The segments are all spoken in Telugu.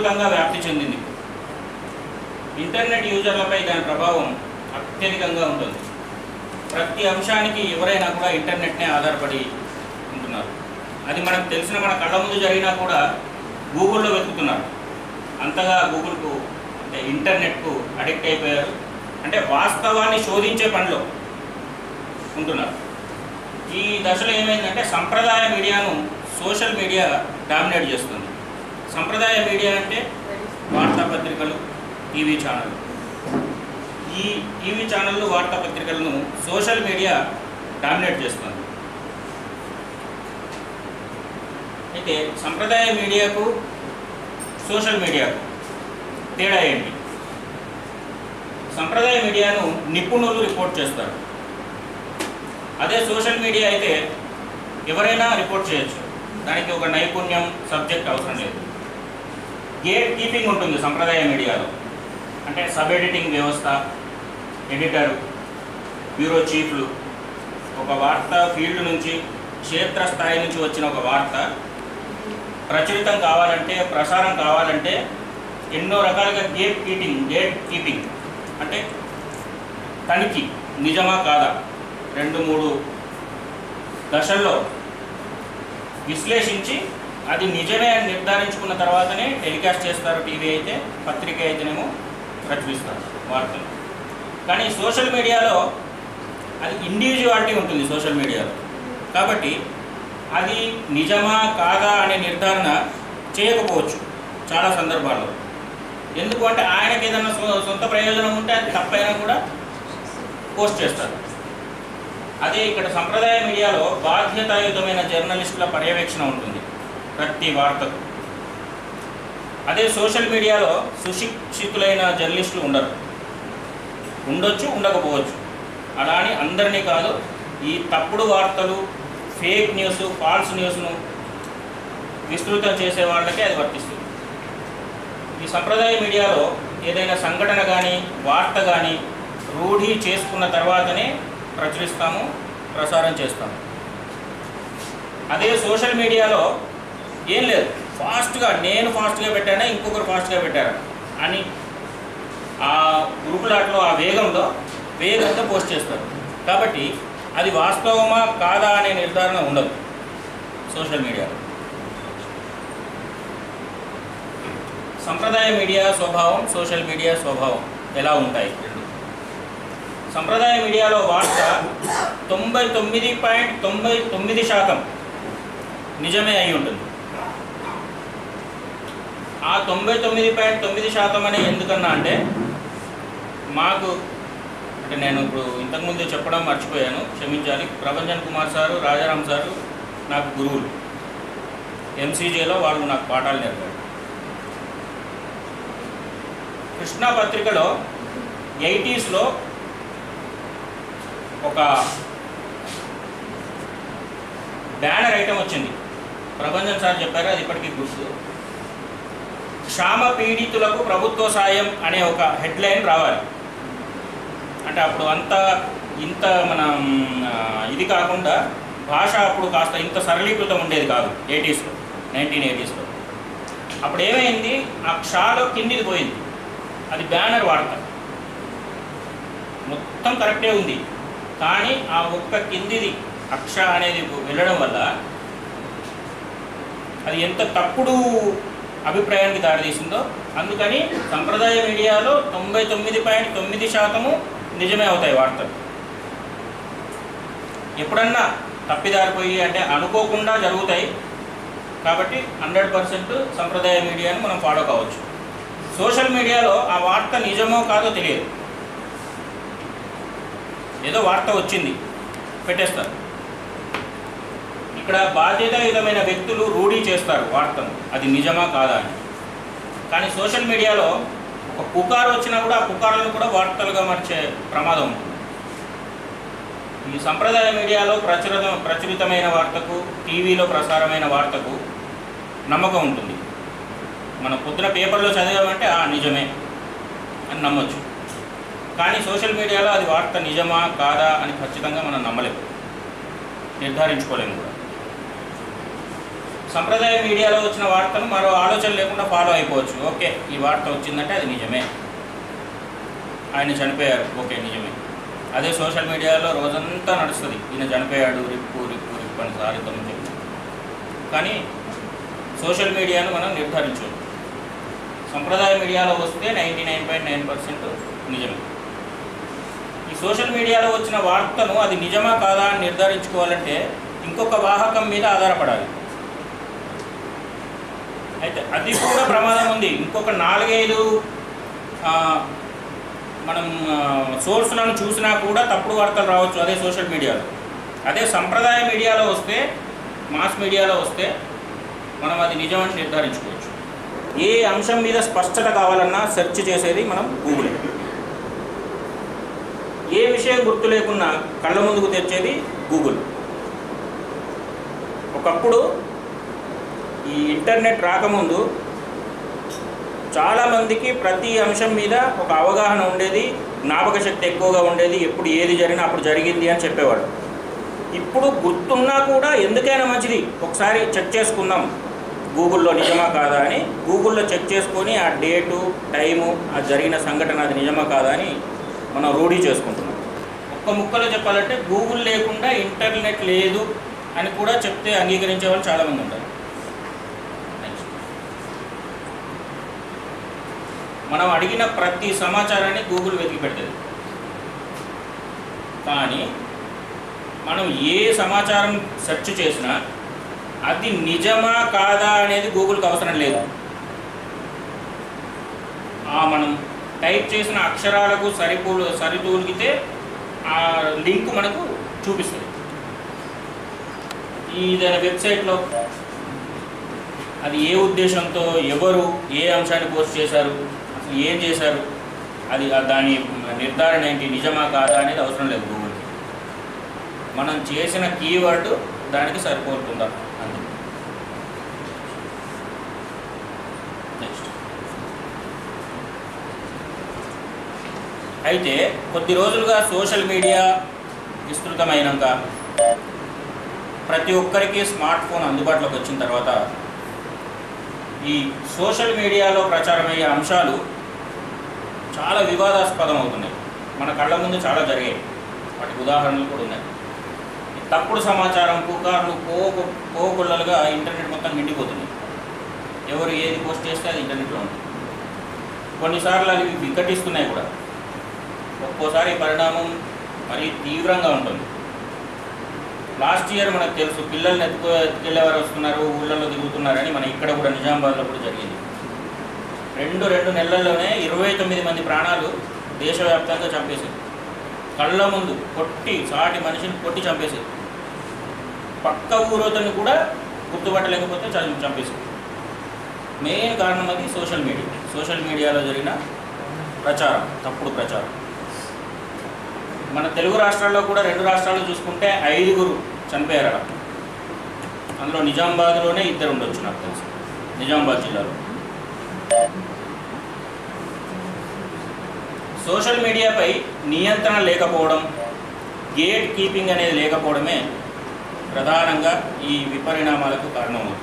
విస్తృతంగా వ్యాప్తి చెందింది ఇంటర్నెట్ యూజర్లపై దాని ప్రభావం అత్యధికంగా ఉంటుంది ప్రతి అంశానికి ఎవరైనా కూడా ఇంటర్నెట్నే ఆధారపడి ఉంటున్నారు అది మనకు తెలిసిన మన కళ్ళ ముందు జరిగినా కూడా గూగుల్లో వెతుకుతున్నారు అంతగా గూగుల్కు అంటే ఇంటర్నెట్కు అడిక్ట్ అయిపోయారు అంటే వాస్తవాన్ని శోధించే పనిలో ఉంటున్నారు ఈ దశలో ఏమైందంటే సంప్రదాయ మీడియాను సోషల్ మీడియా డామినేట్ చేస్తుంది సంప్రదాయ మీడియా అంటే వార్తాపత్రికలు టీవీ ఛానళ్ళు ఈ టీవీ ఛానళ్ళు వార్తాపత్రికలను సోషల్ మీడియా డామినేట్ చేస్తుంది అయితే సంప్రదాయ మీడియాకు సోషల్ మీడియాకు తేడా ఏంటి సంప్రదాయ మీడియాను నిపుణులు రిపోర్ట్ చేస్తారు అదే సోషల్ మీడియా అయితే ఎవరైనా రిపోర్ట్ చేయొచ్చు దానికి ఒక నైపుణ్యం సబ్జెక్ట్ అవసరం లేదు గేట్ కీపింగ్ ఉంటుంది సంప్రదాయ మీడియాలో అంటే సబ్ ఎడిటింగ్ వ్యవస్థ ఎడిటర్ బ్యూరో చీఫ్లు ఒక వార్త ఫీల్డ్ నుంచి క్షేత్ర స్థాయి నుంచి వచ్చిన ఒక వార్త ప్రచురితం కావాలంటే ప్రసారం కావాలంటే ఎన్నో రకాలుగా గేట్ కీపింగ్ గేట్ కీపింగ్ అంటే తనిఖీ నిజమా కాదా రెండు మూడు దశల్లో విశ్లేషించి అది నిజమే అని నిర్ధారించుకున్న తర్వాతనే టెలికాస్ట్ చేస్తారు టీవీ అయితే పత్రిక అయితేనేమో ప్రచురిస్తారు వార్తలు కానీ సోషల్ మీడియాలో అది ఇండివిజువాలిటీ ఉంటుంది సోషల్ మీడియాలో కాబట్టి అది నిజమా కాదా అనే నిర్ధారణ చేయకపోవచ్చు చాలా సందర్భాల్లో ఎందుకు అంటే ఆయనకి ఏదైనా సొ- సొంత ప్రయోజనం ఉంటే అది తప్పైనా కూడా పోస్ట్ చేస్తారు అదే ఇక్కడ సంప్రదాయ మీడియాలో బాధ్యతాయుతమైన జర్నలిస్టుల పర్యవేక్షణ ఉంటుంది ప్రతి వార్తకు అదే సోషల్ మీడియాలో సుశిక్షితులైన జర్నలిస్టులు ఉండరు ఉండొచ్చు ఉండకపోవచ్చు అలా అని అందరినీ కాదు ఈ తప్పుడు వార్తలు ఫేక్ న్యూస్ ఫాల్స్ న్యూస్ను విస్తృతం చేసే వాళ్ళకే అది వర్తిస్తుంది ఈ సంప్రదాయ మీడియాలో ఏదైనా సంఘటన కానీ వార్త కానీ రూఢి చేసుకున్న తర్వాతనే ప్రచురిస్తాము ప్రసారం చేస్తాము అదే సోషల్ మీడియాలో ఏం లేదు ఫాస్ట్గా నేను ఫాస్ట్గా పెట్టానా ఇంకొకరు ఫాస్ట్గా పెట్టారా అని ఆ ఉరుకులాట్లో ఆ వేగంలో వేగంగా పోస్ట్ చేస్తారు కాబట్టి అది వాస్తవమా కాదా అనే నిర్ధారణ ఉండదు సోషల్ మీడియాలో సంప్రదాయ మీడియా స్వభావం సోషల్ మీడియా స్వభావం ఎలా ఉంటాయి రెండు సంప్రదాయ మీడియాలో వార్త తొంభై తొమ్మిది పాయింట్ తొంభై తొమ్మిది శాతం నిజమే అయి ఉంటుంది ఆ తొంభై తొమ్మిది పాయింట్ తొమ్మిది శాతం అని ఎందుకన్నా అంటే మాకు అంటే నేను ఇప్పుడు ఇంతకుముందు చెప్పడం మర్చిపోయాను క్షమించాలి ప్రభంజన్ కుమార్ సారు రాజారాం సారు నాకు గురువులు ఎంసీజేలో వాళ్ళు నాకు పాఠాలు నేర్పారు కృష్ణా పత్రికలో ఎయిటీస్లో ఒక బ్యానర్ ఐటమ్ వచ్చింది ప్రభంజన్ సార్ చెప్పారు అది ఇప్పటికీ గుర్తు క్షామ పీడితులకు ప్రభుత్వ సాయం అనే ఒక హెడ్లైన్ రావాలి అంటే అప్పుడు అంత ఇంత మన ఆ, ఇది కాకుండా భాష అప్పుడు కాస్త ఇంత సరళీకృతం ఉండేది కాదు ఎయిటీస్లో నైన్టీన్ ఎయిటీస్లో అప్పుడు ఏమైంది ఆ క్షాలో కిందిది పోయింది అది బ్యానర్ వార్త మొత్తం కరెక్టే ఉంది కానీ ఆ ఒక్క కిందిది అక్ష అనేది వెళ్ళడం వల్ల అది ఎంత తప్పుడు అభిప్రాయానికి దారితీసిందో అందుకని సంప్రదాయ మీడియాలో తొంభై తొమ్మిది పాయింట్ తొమ్మిది శాతము నిజమే అవుతాయి వార్తలు ఎప్పుడన్నా తప్పిదారిపోయి అంటే అనుకోకుండా జరుగుతాయి కాబట్టి హండ్రెడ్ పర్సెంట్ సంప్రదాయ మీడియాను మనం ఫాలో కావచ్చు సోషల్ మీడియాలో ఆ వార్త నిజమో కాదో తెలియదు ఏదో వార్త వచ్చింది పెట్టేస్తారు ఇక్కడ బాధ్యతాయుతమైన వ్యక్తులు రూఢీ చేస్తారు వార్తను అది నిజమా కాదా అని కానీ సోషల్ మీడియాలో ఒక పుకారు వచ్చినా కూడా ఆ పుకారులను కూడా వార్తలుగా మార్చే ప్రమాదం ఉంటుంది ఈ సంప్రదాయ మీడియాలో ప్రచురిత ప్రచురితమైన వార్తకు టీవీలో ప్రసారమైన వార్తకు నమ్మకం ఉంటుంది మన పొద్దున పేపర్లో చదివామంటే ఆ నిజమే అని నమ్మొచ్చు కానీ సోషల్ మీడియాలో అది వార్త నిజమా కాదా అని ఖచ్చితంగా మనం నమ్మలేము నిర్ధారించుకోలేము కూడా సంప్రదాయ మీడియాలో వచ్చిన వార్తను మరో ఆలోచన లేకుండా ఫాలో అయిపోవచ్చు ఓకే ఈ వార్త వచ్చిందంటే అది నిజమే ఆయన చనిపోయారు ఓకే నిజమే అదే సోషల్ మీడియాలో రోజంతా నడుస్తుంది ఈయన చనిపోయాడు రిప్పు రిప్పు రిప్పు అని సారితం చెప్పి కానీ సోషల్ మీడియాను మనం నిర్ధారించవచ్చు సంప్రదాయ మీడియాలో వస్తే ninety nine point nine percent నిజమే ఈ సోషల్ మీడియాలో వచ్చిన వార్తను అది నిజమా కాదా అని నిర్ధారించుకోవాలంటే ఇంకొక వాహకం మీద ఆధారపడాలి అయితే అది కూడా ప్రమాదం ఉంది ఇంకొక నాలుగైదు ఆ, మనం సోర్సులను చూసినా కూడా తప్పుడు వార్తలు రావచ్చు అదే సోషల్ మీడియాలో అదే సంప్రదాయ మీడియాలో వస్తే మాస్ మీడియాలో వస్తే మనం అది నిజమని నిర్ధారించుకోవచ్చు ఏ అంశం మీద స్పష్టత కావాలన్నా సెర్చ్ చేసేది మనం గూగులే ఏ విషయం గుర్తు లేకున్నా కళ్ళ ముందుకు తెచ్చేది గూగుల్ ఒకప్పుడు ఈ ఇంటర్నెట్ రాకముందు చాలామందికి ప్రతి అంశం మీద ఒక అవగాహన ఉండేది జ్ఞాపక శక్తి ఎక్కువగా ఉండేది ఎప్పుడు ఏది జరిగినా అప్పుడు జరిగింది అని చెప్పేవాడు ఇప్పుడు గుర్తున్నా కూడా ఎందుకైనా మంచిది ఒకసారి చెక్ చేసుకుందాం గూగుల్లో నిజమా కాదా అని గూగుల్లో చెక్ చేసుకొని ఆ డేటు టైము ఆ జరిగిన సంఘటన అది నిజమా కాదా అని మనం రూఢీ చేసుకుంటున్నాం ఒక్క ముక్కలో చెప్పాలంటే గూగుల్ లేకుండా ఇంటర్నెట్ లేదు అని కూడా చెప్తే అంగీకరించే వాళ్ళు చాలామంది ఉంటారు Next. మనం అడిగిన ప్రతి సమాచారాన్ని గూగుల్ వెతికి పెడుతుంది కానీ మనం ఏ సమాచారం సెర్చ్ చేసినా అది నిజమా కాదా అనేది గూగుల్కి అవసరం లేదు ఆ మనం టైప్ చేసిన అక్షరాలకు సరిపూ సరితూగితే ఆ లింక్ మనకు చూపిస్తుంది ఈ ఏదైనా వెబ్సైట్లో అది ఏ ఉద్దేశంతో ఎవరు ఏ అంశాన్ని పోస్ట్ చేశారు అసలు ఏం చేశారు అది ఆ దాని నిర్ధారణ ఏంటి నిజమా కాదా అనేది అవసరం లేదు గూగుల్కి మనం చేసిన కీవర్డ్ దానికి సరిపోతుందా అంతే నెక్స్ట్ అయితే కొద్ది రోజులుగా సోషల్ మీడియా విస్తృతమైనాక ప్రతి ఒక్కరికి స్మార్ట్ ఫోన్ అందుబాటులోకి వచ్చిన తర్వాత ఈ సోషల్ మీడియాలో ప్రచారమయ్యే అంశాలు చాలా వివాదాస్పదం అవుతున్నాయి మన కళ్ళ ముందు చాలా జరిగాయి వాటికి ఉదాహరణలు కూడా ఉన్నాయి ఈ తప్పుడు సమాచారం పుకార్లు పోకు పోకుళ్ళలుగా ఇంటర్నెట్ మొత్తం నిండిపోతుంది ఎవరు ఏది పోస్ట్ చేస్తే అది ఇంటర్నెట్లో ఉంటుంది కొన్నిసార్లు అవి వికటిస్తున్నాయి కూడా ఒక్కోసారి ఈ పరిణామం మరీ తీవ్రంగా ఉంటుంది లాస్ట్ ఇయర్ మనకు తెలుసు పిల్లల్ని ఎత్తుకో ఎత్తుకెళ్ళేవారు వస్తున్నారు ఊళ్ళల్లో తిరుగుతున్నారని మన ఇక్కడ కూడా నిజామాబాద్లో కూడా జరిగింది రెండు రెండు నెలల్లోనే ఇరవై తొమ్మిది మంది ప్రాణాలు దేశవ్యాప్తంగా చంపేశారు కళ్ళ ముందు కొట్టి సాటి మనిషిని కొట్టి చంపేశారు పక్క ఊరోతని కూడా గుర్తుపట్టలేకపోతే చ- చంపేశారు మెయిన్ కారణం అది సోషల్ మీడియా సోషల్ మీడియాలో జరిగిన ప్రచారం తప్పుడు ప్రచారం మన తెలుగు రాష్ట్రాల్లో కూడా రెండు రాష్ట్రాలు చూసుకుంటే ఐదుగురు చనిపోయారు అక్కడ అందులో నిజామాబాద్లోనే ఇద్దరు ఉండొచ్చు నాకు తెలిసి నిజామాబాద్ జిల్లాలో సోషల్ మీడియాపై నియంత్రణ లేకపోవడం గేట్ కీపింగ్ అనేది లేకపోవడమే ప్రధానంగా ఈ విపరిణామాలకు కారణమవుతుంది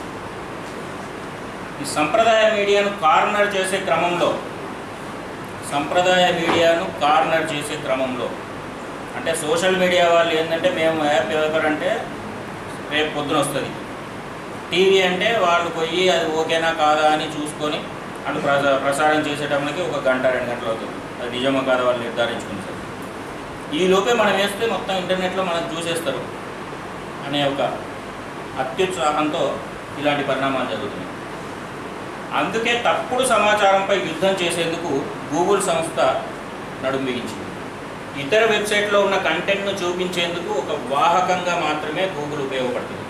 ఈ సంప్రదాయ మీడియాను కార్నర్ చేసే క్రమంలో సంప్రదాయ మీడియాను కార్నర్ చేసే క్రమంలో అంటే సోషల్ మీడియా వాళ్ళు ఏంటంటే మేము యాప్ పేపర్ అంటే రేపు పొద్దున వస్తుంది టీవీ అంటే వాళ్ళు పోయి అది ఓకేనా కాదా అని చూసుకొని అటు ప్రస ప్రసారం చేసేటప్పటికి ఒక గంట రెండు గంటలు అవుతుంది అది నిజమో కాదా వాళ్ళు నిర్ధారించుకుంటారు ఈ లోపే మనం వేస్తే మొత్తం ఇంటర్నెట్లో మనకు చూసేస్తారు అనే ఒక అత్యుత్సాహంతో ఇలాంటి పరిణామాలు జరుగుతున్నాయి అందుకే తప్పుడు సమాచారంపై యుద్ధం చేసేందుకు గూగుల్ సంస్థ నడుం బిగించింది ఇతర వెబ్సైట్లో ఉన్న కంటెంట్ను చూపించేందుకు ఒక వాహకంగా మాత్రమే గూగుల్ ఉపయోగపడుతుంది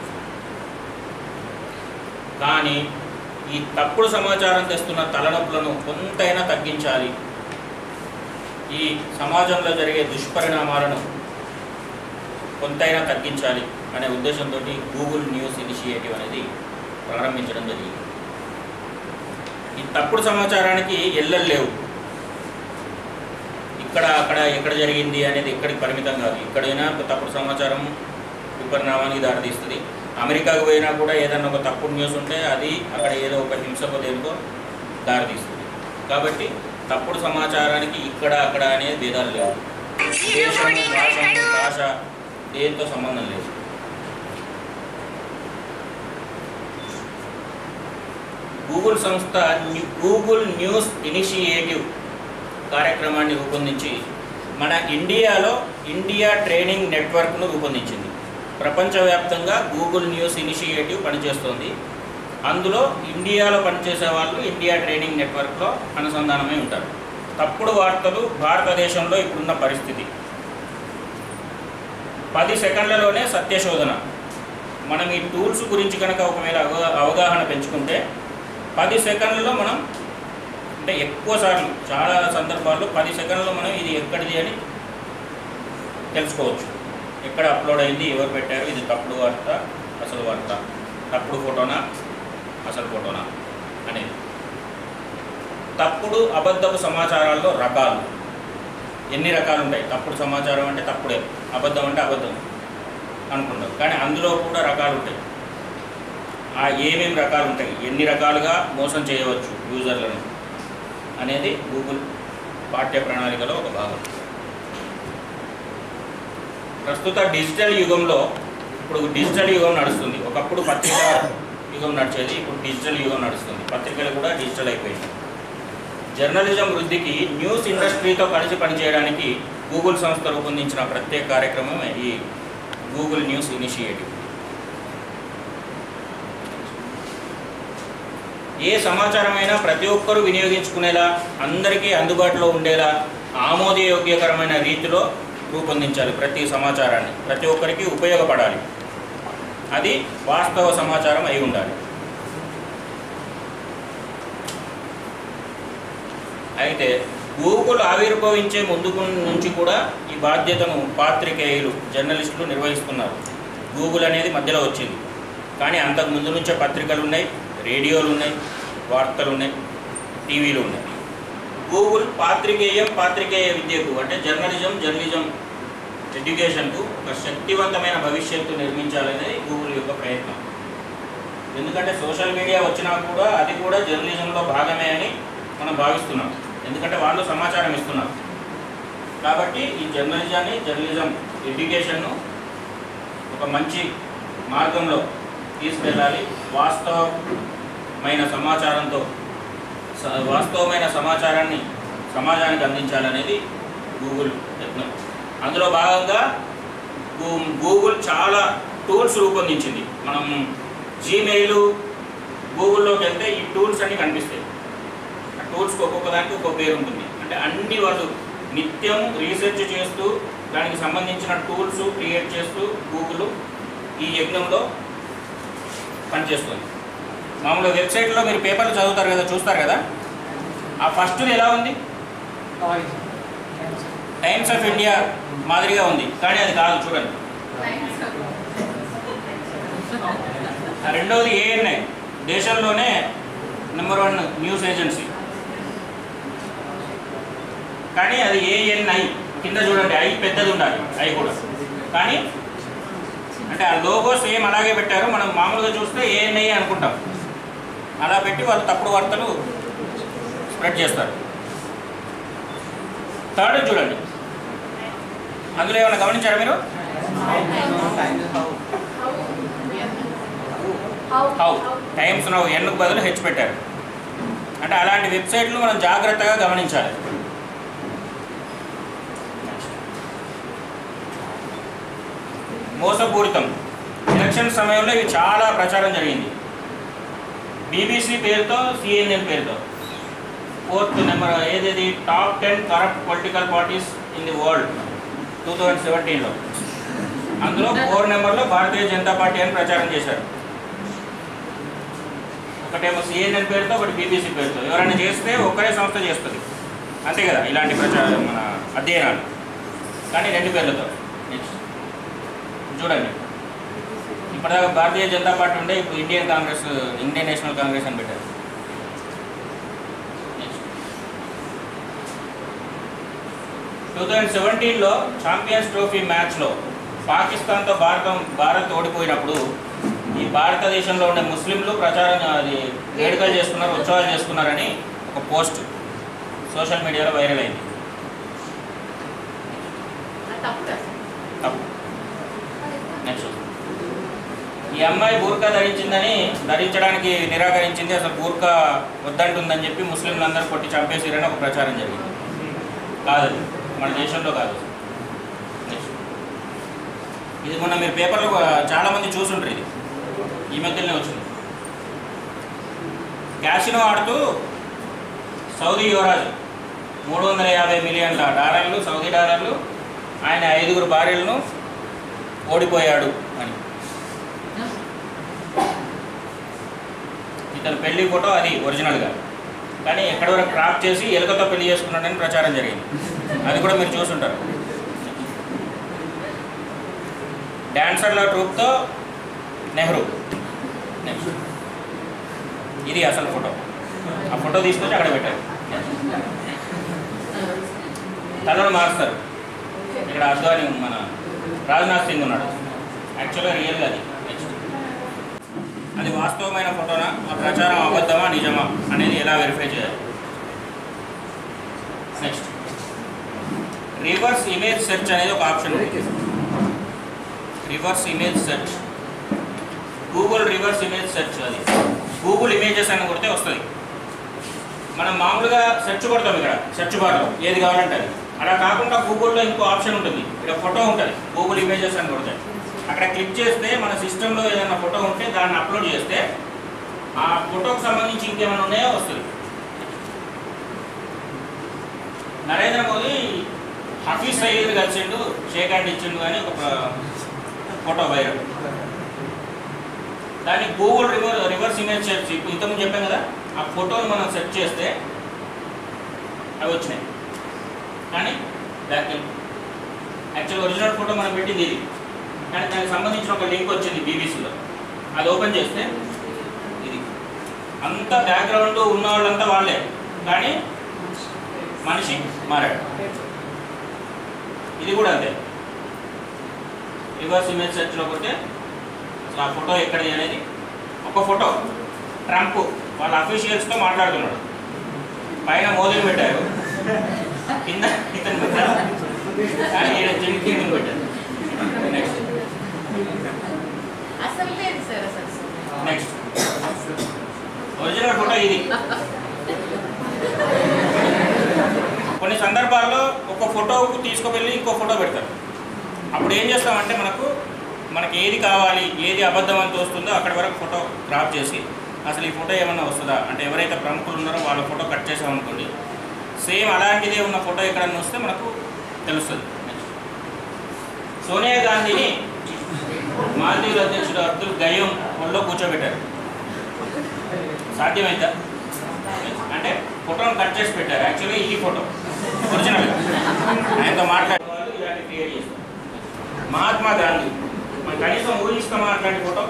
కానీ ఈ తప్పుడు సమాచారం తెస్తున్న తలనొప్పులను కొంతైనా తగ్గించాలి ఈ సమాజంలో జరిగే దుష్పరిణామాలను కొంతైనా తగ్గించాలి అనే ఉద్దేశంతో గూగుల్ న్యూస్ ఇనిషియేటివ్ అనేది ప్రారంభించడం జరిగింది ఈ తప్పుడు సమాచారానికి ఎల్లలు లేవు ఇక్కడ అక్కడ ఎక్కడ జరిగింది అనేది ఎక్కడికి పరిమితం కాదు ఎక్కడైనా తప్పుడు సమాచారం విపరిణామానికి దారితీస్తుంది అమెరికాకు పోయినా కూడా ఏదైనా ఒక తప్పుడు న్యూస్ ఉంటే అది అక్కడ ఏదో ఒక హింసకు దేనికో దారితీస్తుంది కాబట్టి తప్పుడు సమాచారానికి ఇక్కడ అక్కడ అనేది భేదాలు లేవు దేశం భాష భాష దేంతో సంబంధం లేదు గూగుల్ సంస్థ న్యూ- గూగుల్ న్యూస్ ఇనిషియేటివ్ కార్యక్రమాన్ని రూపొందించి మన ఇండియాలో ఇండియా ట్రైనింగ్ నెట్వర్క్ను రూపొందించింది ప్రపంచవ్యాప్తంగా గూగుల్ న్యూస్ ఇనిషియేటివ్ పనిచేస్తోంది అందులో ఇండియాలో పనిచేసే వాళ్ళు ఇండియా ట్రైనింగ్ నెట్వర్క్లో అనుసంధానమై ఉంటారు తప్పుడు వార్తలు భారతదేశంలో ఇప్పుడున్న పరిస్థితి పది సెకండ్లలోనే సత్యశోధన మనం ఈ టూల్స్ గురించి కనుక ఒకవేళ అవగా- అవగాహన పెంచుకుంటే పది సెకండ్లలో మనం అంటే ఎక్కువ సార్లు చాలా సందర్భాల్లో పది సెకండ్లలో మనం ఇది ఎక్కడిది అని తెలుసుకోవచ్చు ఎక్కడ అప్లోడ్ అయింది ఎవరు పెట్టారు ఇది తప్పుడు వార్త అసలు వార్త తప్పుడు ఫోటోనా అసలు ఫోటోనా అనేది తప్పుడు అబద్ధపు సమాచారాల్లో రకాలు ఎన్ని రకాలు ఉంటాయి తప్పుడు సమాచారం అంటే తప్పుడే అబద్ధం అంటే అబద్ధం అనుకుంటాం కానీ అందులో కూడా రకాలు ఉంటాయి ఆ ఏమేమి రకాలు ఉంటాయి ఎన్ని రకాలుగా మోసం చేయవచ్చు యూజర్లను అనేది గూగుల్ పాఠ్య ప్రణాళికలో ఒక భాగం ప్రస్తుత డిజిటల్ యుగంలో ఇప్పుడు డిజిటల్ యుగం నడుస్తుంది ఒకప్పుడు పత్రిక యుగం నడిచేది ఇప్పుడు డిజిటల్ యుగం నడుస్తుంది పత్రికలు కూడా డిజిటల్ అయిపోయింది జర్నలిజం వృద్ధికి న్యూస్ ఇండస్ట్రీతో కలిసి పనిచేయడానికి గూగుల్ సంస్థ రూపొందించిన ప్రత్యేక కార్యక్రమం ఈ గూగుల్ న్యూస్ ఇనిషియేటివ్ ఏ సమాచారమైనా ప్రతి ఒక్కరూ వినియోగించుకునేలా అందరికీ అందుబాటులో ఉండేలా ఆమోదయోగ్యకరమైన రీతిలో రూపొందించాలి ప్రతి సమాచారాన్ని ప్రతి ఒక్కరికి ఉపయోగపడాలి అది వాస్తవ సమాచారం అయి ఉండాలి అయితే గూగుల్ ఆవిర్భవించే ముందు నుంచి కూడా ఈ బాధ్యతను పాత్రికేయులు జర్నలిస్టులు నిర్వహిస్తున్నారు గూగుల్ అనేది మధ్యలో వచ్చింది కానీ అంతకు ముందు నుంచే పత్రికలు ఉన్నాయి రేడియోలు ఉన్నాయి వార్తలు ఉన్నాయి టీవీలు ఉన్నాయి గూగుల్ పాత్రికేయం పాత్రికేయ విద్యకు అంటే జర్నలిజం జర్నలిజం ఎడ్యుకేషన్కు ఒక శక్తివంతమైన భవిష్యత్తు నిర్మించాలనేది గూగుల్ యొక్క ప్రయత్నం ఎందుకంటే సోషల్ మీడియా వచ్చినా కూడా అది కూడా జర్నలిజంలో భాగమే అని మనం భావిస్తున్నాం ఎందుకంటే వాళ్ళు సమాచారం ఇస్తున్నారు కాబట్టి ఈ జర్నలిజాన్ని జర్నలిజం ఎడ్యుకేషన్ను ఒక మంచి మార్గంలో తీసుకెళ్ళాలి వాస్తవమైన సమాచారంతో స- వాస్తవమైన సమాచారాన్ని సమాజానికి అందించాలనేది గూగుల్ యత్నం అందులో భాగంగా గూ- గూగుల్ చాలా టూల్స్ రూపొందించింది మనం జీమెయిల్ గూగుల్లోకి వెళ్తే ఈ టూల్స్ అన్నీ కనిపిస్తాయి ఆ టూల్స్కి ఒక్కొక్క దానికి ఒక్కొక్క పేరు ఉంటుంది అంటే అన్ని వాళ్ళు నిత్యం రీసెర్చ్ చేస్తూ దానికి సంబంధించిన టూల్స్ క్రియేట్ చేస్తూ గూగుల్ ఈ యజ్ఞంలో పనిచేస్తుంది మామూలుగా వెబ్సైట్లో మీరు పేపర్లు చదువుతారు కదా చూస్తారు కదా ఆ ఫస్ట్ది ఎలా ఉంది టైమ్స్ ఆఫ్ ఇండియా మాదిరిగా ఉంది కానీ అది కాదు చూడండి ఆ రెండవది ఏఎన్ఐ దేశంలోనే నెంబర్ వన్ న్యూస్ ఏజెన్సీ కానీ అది ఏఎన్ఐ కింద చూడండి ఐ పెద్దది ఉండాలి ఐ కూడా కానీ అంటే ఆ లోగో సేమ్ అలాగే పెట్టారు మనం మామూలుగా చూస్తే ఏఎన్ఐ అనుకుంటాం అలా పెట్టి వాళ్ళు తప్పుడు వార్తలు స్ప్రెడ్ చేస్తారు థర్డ్ చూడండి అందులో ఏమైనా గమనించారా మీరు హౌ టైమ్స్ నౌ ఎన్కు బదులు హెచ్ పెట్టారు అంటే అలాంటి వెబ్సైట్లు మనం జాగ్రత్తగా గమనించాలి మోసపూరితం ఎలక్షన్ సమయంలో ఇవి చాలా ప్రచారం జరిగింది బీబీసీ పేరుతో సిఎన్ఎన్ పేరుతో ఫోర్త్ నెంబర్ ఏదేది top ten corrupt political parties in the world two thousand సెవెంటీన్లో అందులో ఫోర్ నెంబర్లో భారతీయ జనతా పార్టీ అని ప్రచారం చేశారు ఒకటేమో సిఎన్ఎన్ పేరుతో ఒకటి బీబీసీ పేరుతో ఎవరైనా చేస్తే ఒక్కరే సంస్థ చేస్తుంది అంతే కదా ఇలాంటి ప్రచారం మన అధ్యయనాలు కానీ రెండు పేర్లతో నెక్స్ట్ చూడండి ఇప్పటిదాకా భారతీయ జనతా పార్టీ ఉండే ఇప్పుడు Indian Congress Indian National Congress అని పెట్టారు నెక్స్ట్ టూ థౌజండ్ సెవెంటీన్లో ఛాంపియన్స్ ట్రోఫీ మ్యాచ్లో పాకిస్తాన్తో భారతం భారత్ ఓడిపోయినప్పుడు ఈ భారతదేశంలో ఉండే ముస్లింలు ప్రచారం అది వేడుకలు చేసుకున్నారు ఉత్సవాలు చేసుకున్నారని ఒక పోస్ట్ సోషల్ మీడియాలో వైరల్ అయింది అది తప్పు కదా సార్? తప్పు నెక్స్ట్ ఈ అమ్మాయి బూర్కా ధరించిందని ధరించడానికి నిరాకరించింది అసలు బూర్కా వద్దంటుందని చెప్పి ముస్లింలందరూ కొట్టి చంపేసిరని ఒక ప్రచారం జరిగింది కాదు మన దేశంలో కాదు నెక్స్ట్ ఇది మొన్న మీరు పేపర్లో చాలా మంది చూసుంటారు ఇది ఈ మధ్యలోనే వచ్చింది క్యాసినో ఆడుతూ సౌదీ యువరాజు మూడు వందల యాభై మిలియన్ల డాలర్లు సౌదీ డాలర్లు ఆయన ఐదుగురు భార్యలను ఓడిపోయాడు అని ఇతను పెళ్లి ఫోటో అది ఒరిజినల్గా కానీ ఎక్కడి వరకు క్రాప్ చేసి ఎలుకతో పెళ్లి చేసుకున్నాడని ప్రచారం జరిగింది అది కూడా మీరు చూసుంటారు డాన్సర్ల ట్రూప్తో నెహ్రూ నెక్స్ట్ ఇది అసలు ఫోటో ఆ ఫోటో తీసుకొచ్చి అక్కడ పెట్టారు తలను మారుస్తారు ఇక్కడ అద్వాని మన రాజ్నాథ్ సింగ్ ఉన్నాడు యాక్చువల్గా రియల్గా అది నెక్స్ట్ అది వాస్తవమైన ఫోటోనా ఆ ప్రచారం అబద్ధమా నిజమా అనేది ఎలా వెరిఫై చేయాలి నెక్స్ట్ రివర్స్ ఇమేజ్ సెర్చ్ అనేది ఒక ఆప్షన్ ఉంది reverse image search Google reverse image search అది గూగుల్ ఇమేజెస్ అని కొడితే వస్తుంది మనం మామూలుగా సెర్చ్ కొడతాం ఇక్కడ సెర్చ్ బార్లో ఏది కావాలంటే అది అలా కాకుండా గూగుల్లో ఇంకో ఆప్షన్ ఉంటుంది ఇక్కడ ఫోటో ఉంటుంది గూగుల్ ఇమేజెస్ అని కొడితే అక్కడ క్లిక్ చేస్తే మన సిస్టంలో ఏదైనా ఫోటో ఉంటే దాన్ని అప్లోడ్ చేస్తే ఆ ఫోటోకి సంబంధించి ఇంకేమైనా ఉన్నాయో వస్తుంది నరేంద్ర మోదీ హఫీజ్ సయీద్ కలిసిండు షేక్ హ్యాండ్ ఇచ్చిండు అని ఒక ప్ర- ఫోటో వైరల్ దాన్ని Google river reverse image search ఇప్పుడు ఇంతకుముందు చెప్పాం కదా ఆ ఫోటోని మనం సెర్చ్ చేస్తే అవి వచ్చినాయి కానీ బ్యాక్ యాక్చువల్ ఒరిజినల్ ఫోటో మనం పెట్టింది ఇది కానీ దానికి సంబంధించిన ఒక లింక్ వచ్చింది బీబీసీలో అది ఓపెన్ చేస్తే ఇది అంత బ్యాక్గ్రౌండ్ ఉన్న వాళ్ళంతా వాళ్ళే కానీ మనిషి మారాడు ఇది కూడా అంతే రివర్స్ ఇమేజ్ సెర్చ్లో కొడితే అసలు ఆ ఫోటో ఎక్కడిది అనేది ఒక ఫోటో ట్రంప్ వాళ్ళ అఫీషియల్స్తో మాట్లాడుతున్నాడు పైన మోదీని పెట్టారు కింద ఇతను పెట్టారు కానీ ఈయన జిమ్ కింగ్ పెట్టారు నెక్స్ట్ అసలు లేదు సార్ అసలు నెక్స్ట్ ఒరిజినల్ ఫోటో ఇది కొన్ని సందర్భాల్లో ఒక ఫోటోకు తీసుకువెళ్ళి ఇంకో ఫోటో పెడతారు అప్పుడు ఏం చేస్తామంటే మనకు మనకి ఏది కావాలి ఏది అబద్ధం అని తోస్తుందో అక్కడి వరకు ఫోటో క్రాప్ చేసి అసలు ఈ ఫోటో ఏమన్నా వస్తుందా అంటే ఎవరైతే ప్రముఖులు ఉన్నారో వాళ్ళ ఫోటో కట్ చేసామనుకోండి సేమ్ అలాంటిదే ఉన్న ఫోటో ఎక్కడన్నా వస్తే మనకు తెలుస్తుంది నెక్స్ట్ సోనియా గాంధీని మాల్దీవుల అధ్యక్షుడు అబ్దుల్ గయూమ్ ఒళ్ళో కూర్చోబెట్టారు సాధ్యమైందా అంటే ఫోటోను కట్ చేసి పెట్టారు యాక్చువల్గా ఈ ఫోటో ఒరిజినల్ ఆయనతో మాట్లాడే వాళ్ళు ఇలాంటి క్రియేట్ చేస్తారు మహాత్మా గాంధీ మనం కనీసం ఊహిస్తామా అట్లాంటి ఫోటో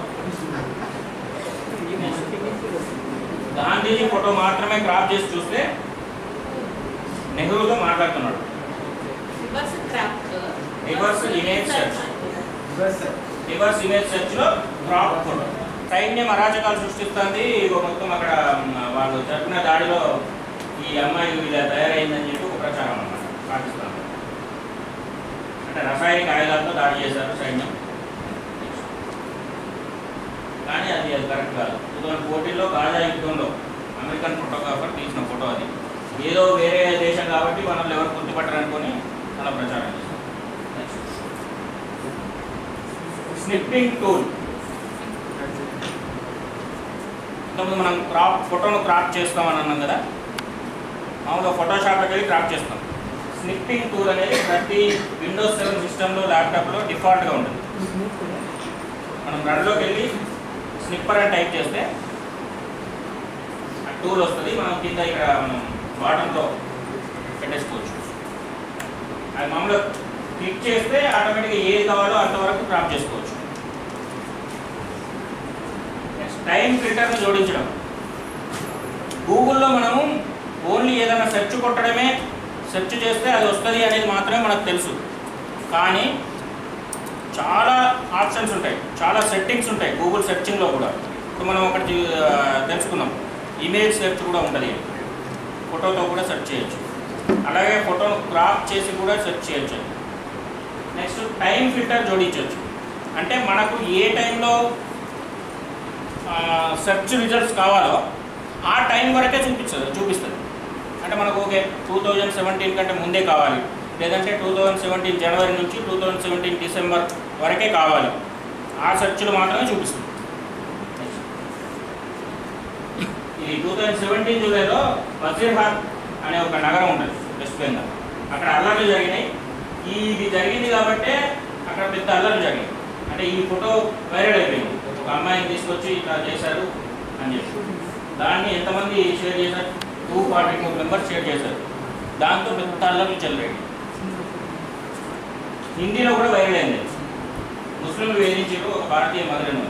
గాంధీజీ ఫోటో మాత్రమే క్రాప్ చేసి చూస్తే నెహ్రూతో మాట్లాడుతున్నాడు reverse craft Reverse image search. Reverse image search లో క్రాప్ ఫోటో సైన్యం అరాచకాలు సృష్టిస్తుంది ఇగో మొత్తం అక్కడ మ్, వాళ్ళు జరిపిన దాడిలో ఈ అమ్మాయి ఇలా తయారైందని చెప్పి ఒక ప్రచారం అన్నమాట పాకిస్తాన్ అంటే రసాయనిక ఆయుధాలతో దాడి చేశారు సైన్యం కానీ అది అది కరెక్ట్ కాదు టూ థౌసండ్ ఫోర్టీన్లో గాజా యుద్ధంలో అమెరికన్ ఫోటోగ్రాఫర్ తీసిన ఫోటో అది ఏదో వేరే దేశం కాబట్టి మనల్ని ఎవరు గుర్తుపట్టరనుకొని అలా ప్రచారం చేశారు స్నిప్పింగ్ టూల్ ఇంతకుముందు మనం క్రాప్ ఫోటోను క్రాప్ చేస్తామని అన్నాం కదా మామూలుగా ఫోటోషాప్లోకి వెళ్ళి క్రాప్ చేస్తాం స్నిప్పింగ్ టూల్ అనేది ప్రతి విండోస్ సెవెన్ సిస్టంలో ల్యాప్టాప్లో డిఫాల్ట్గా ఉంటుంది మనం రన్లోకి వెళ్ళి స్నిప్పర్ అని టైప్ చేస్తే ఆ టూల్ వస్తుంది మనం కింద ఇక్కడ మనం బాటంలో పెట్టేసుకోవచ్చు అది మామూలుగా క్లిక్ చేస్తే ఆటోమేటిక్గా ఏది కావాలో అంతవరకు క్రాప్ చేసుకోవచ్చు నెక్స్ట్ టైం ఫిల్టర్ను జోడించడం గూగుల్లో మనము ఓన్లీ ఏదైనా సెర్చ్ కొట్టడమే సెర్చ్ చేస్తే అది వస్తుంది అనేది మాత్రమే మనకు తెలుసు కానీ చాలా ఆప్షన్స్ ఉంటాయి చాలా సెట్టింగ్స్ ఉంటాయి గూగుల్ సెర్చింగ్లో కూడా ఇప్పుడు మనం ఒకటి ఆ, తెలుసుకున్నాం ఇమేజ్ సెర్చ్ కూడా ఉంటుంది ఫోటోతో కూడా సెర్చ్ చేయొచ్చు అలాగే ఫోటోను క్రాప్ చేసి కూడా సెర్చ్ చేయొచ్చు నెక్స్ట్ టైం ఫిల్టర్ జోడించవచ్చు అంటే మనకు ఏ టైంలో సెర్చ్ రిజల్ట్స్ కావాలో ఆ టైం వరకే చూపిస్తుంది చూపిస్తుంది అంటే మనకు ఓకే టూ థౌజండ్ సెవెంటీన్ కంటే ముందే కావాలి లేదంటే టూ థౌజండ్ సెవెంటీన్ జనవరి నుంచి టూ థౌజండ్ సెవెంటీన్ డిసెంబర్ వరకే కావాలి ఆ సెర్చ్లు మాత్రమే చూపిస్తుంది ఇది టూ థౌజండ్ సెవెంటీన్ జూలైలో వజీర్హాట్ అనే ఒక నగరం ఉంటుంది వెస్ట్ బెంగాల్ అక్కడ అల్లర్లు జరిగినాయి ఈ ఇది జరిగింది కాబట్టే అక్కడ పెద్ద అల్లర్లు జరిగాయి అంటే ఈ ఫోటో వైరల్ అయిపోయింది ఒక అమ్మాయిని తీసుకొచ్చి ఇట్లా చేశారు అని చెప్పి దాన్ని ఎంతమంది షేర్ చేశారు two forty two members share చేశారు దాంతో పెద్ద అల్లర్లు చెల్లరాయి హిందీలో కూడా వైరల్ అయింది ముస్లింలు వేధించారు ఒక భారతీయ మహిళను